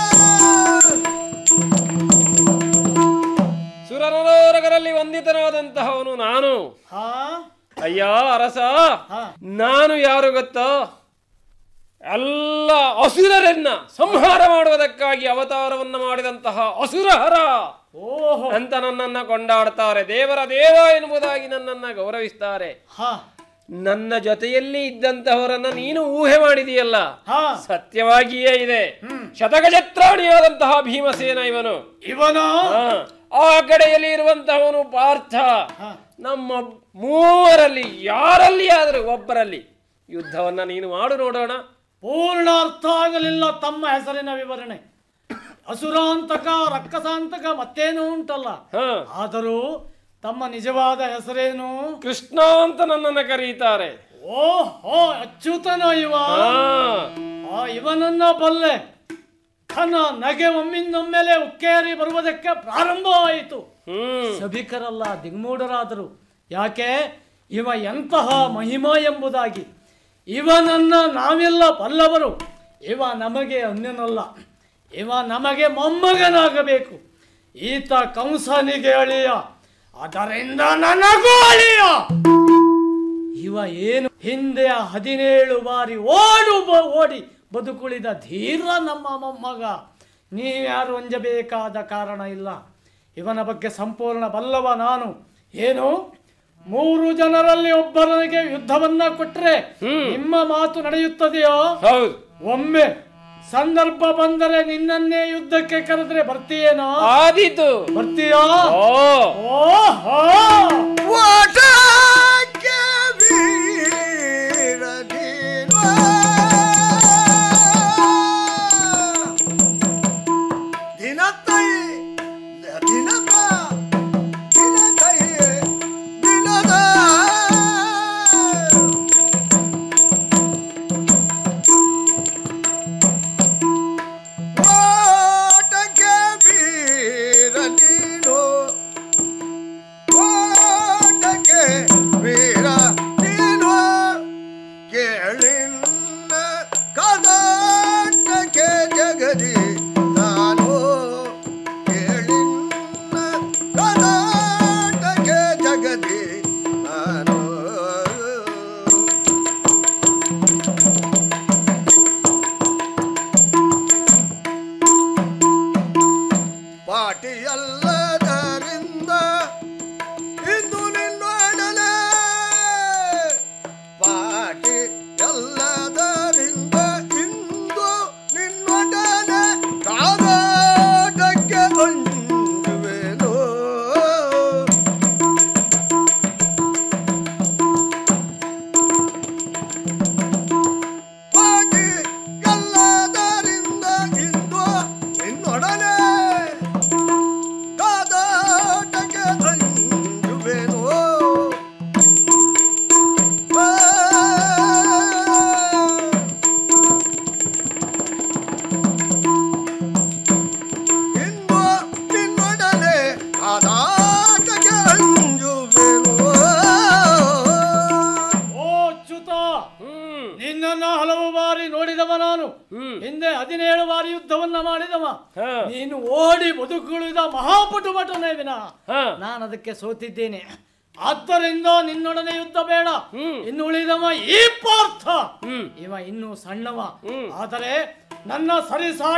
ಸುರನರೋರಗರಲ್ಲಿ ವಂದಿತನಾದಂತಹವನು ನಾನು ಅಯ್ಯ ಅರಸ ನಾನು ಯಾರು ಗೊತ್ತಾ ಎಲ್ಲ ಅಸುರರನ್ನ ಸಂಹಾರ ಮಾಡುವುದಕ್ಕಾಗಿ ಅವತಾರವನ್ನ ಮಾಡಿದಂತಹ ಅಸುರಹರ ಅಂತ ನನ್ನನ್ನ ಕೊಂಡಾಡ್ತಾರೆ ದೇವರ ದೇವ ಎನ್ನುವುದಾಗಿ ನನ್ನನ್ನ ಗೌರವಿಸ್ತಾರೆ ನನ್ನ ಜೊತೆಯಲ್ಲಿ ಇದ್ದಂತಹವರನ್ನ ನೀನು ಊಹೆ ಮಾಡಿದೀಯಲ್ಲ ಸತ್ಯವಾಗಿಯೇ ಇದೆ ಶತಗಜತ್ರಾಣಿಯಾದಂತಹ ಭೀಮಸೇನ ಇವನು ಇವನು ಆ ಕಡೆಯಲ್ಲಿ ಇರುವಂತಹವನು ಪಾರ್ಥ ನಮ್ಮ ಮೂವರಲ್ಲಿ ಯಾರಲ್ಲಿ ಆದರೂ ಒಬ್ಬರಲ್ಲಿ ಯುದ್ಧವನ್ನ ನೀನು ಮಾಡು ನೋಡೋಣ ಪೂರ್ಣ ಅರ್ಥ ಆಗಲಿಲ್ಲ ತಮ್ಮ ಹೆಸರಿನ ವಿವರಣೆ ಅಸುರಾಂತಕ ರಕ್ಕಸಾಂತಕ ಮತ್ತೇನೋ ಉಂಟಲ್ಲ ಆದರೂ ತಮ್ಮ ನಿಜವಾದ ಹೆಸರೇನು ಕೃಷ್ಣ ಅಂತ ನನ್ನನ್ನ ಕರೀತಾರೆ ಓಹೋ ಅಚ್ಯುತನ ಇವ ಆ ಇವನನ್ನ ಬಲ್ಲೆ ತನ್ನ ನಗೆ ಒಮ್ಮಿಂದೊಮ್ಮೆಲೆ ಉಕ್ಕೇರಿ ಬರುವುದಕ್ಕೆ ಪ್ರಾರಂಭವಾಯಿತು ಸಭಿಕರಲ್ಲ ದಿಗ್ಮೂಢರಾದರು ಯಾಕೆ ಇವ ಎಂತಹ ಮಹಿಮಾ ಎಂಬುದಾಗಿ ಇವನನ್ನ ನಾವೆಲ್ಲ ಬಲ್ಲವರು ಇವ ನಮಗೆ ಅನ್ಯನಲ್ಲ ಇವ ನಮಗೆ ಮೊಮ್ಮಗನಾಗಬೇಕು ಈತ ಕಂಸನಿಗೆ ಅಳಿಯ ಅದರಿಂದ ನನಗೂ ಅಳಿಯ ಇವ ಏನು ಹಿಂದೆ ಹದಿನೇಳು ಬಾರಿ ಓಡು ಬ- ಓಡಿ ಬದುಕುಳಿದ ಧೀರ ನಮ್ಮ ಮೊಮ್ಮಗ ನೀವ್ಯಾರು ಅಂಜಬೇಕಾದ ಕಾರಣ ಇಲ್ಲ ಇವನ ಬಗ್ಗೆ ಸಂಪೂರ್ಣ ಬಲ್ಲವ ನಾನು ಏನು ಮೂರು ಜನರಲ್ಲಿ ಒಬ್ಬನಿಗೆ ಯುದ್ಧವನ್ನ ಕೊಟ್ರೆ ನಿಮ್ಮ ಮಾತು ನಡೆಯುತ್ತದೆಯೋ ಹೌದು ಒಮ್ಮೆ ಸಂದರ್ಭ ಬಂದರೆ ನಿನ್ನನ್ನೇ ಯುದ್ಧಕ್ಕೆ ಕರೆದ್ರೆ ಬರ್ತೀಯೇನೋ ಆದೀತು ಬರ್ತೀಯೋ ಓ ಓಹೋ ಓಟಕ್ಕೆ ವೀರ ನೀನು. ದಿನತ್ತೈ ದಿನದ ದಿನದೈ ದಿನದ ಓಟಕ್ಕೆ ವೀರ ನೀನು ಓಟಕ್ಕೆ ವೀರ ನೀನು ಕೇಳಿನ್ನ ಕದಾಟಕ್ಕೆ ಜಗದಿ ನಾನು ಕೇಳಿನ್ನ ಕದಾಟಕ್ಕೆ ಜಗದಿ ನಾನು ಪಾಟಿಯಲ್ಲದರಿಂದ ಇಂದು ನಿನ್ನೊಡನೆ ಪಾಟಿ ಎಲ್ಲದರಿಂದ ಇಂದು ನಿನ್ನೊಡನೆ ಕಾದಾಟಕ್ಕೆ ಅಂಜುವೆನು ಪಾಟಿ ಎಲ್ಲದರಿಂದ ಇಂದು ನಿನ್ನೊಡನೆ ಕಾದಾಟಕ್ಕೆ ಅಂಜುವೆನು ಇಂದು ನಿನ್ನೊಡನೆ ಕಾದಾಟಕ್ಕೆ ಅಂಜುವೆನು ಓ ಅಚ್ಯುತ ನಿನ್ನನ್ನ ಹಲವು ಬಾರಿ ನೋಡಿದವ ನಾನು ಹಿಂದೆ ಹದಿನೇಳು ಬಾರಿ ಯುದ್ಧವನ್ನ ಮಾಡಿದವ ನೀನು ಓಡಿ ಬದುಕುಳಿದ ಮಹಾಪಟು ಭಟನೆ ವಿನ ನಾನು ಅದಕ್ಕೆ ಸೋತಿದ್ದೇನೆ ಆದ್ದರಿಂದ ನಿನ್ನೊಡನೆ ಯುದ್ಧ ಬೇಡ ಇನ್ನು ಉಳಿದವ ಈ ಪಾರ್ಥ ಇವ ಇನ್ನೂ ಸಣ್ಣವ ಆದರೆ ನನ್ನ ಸರಿಸಾಟಿ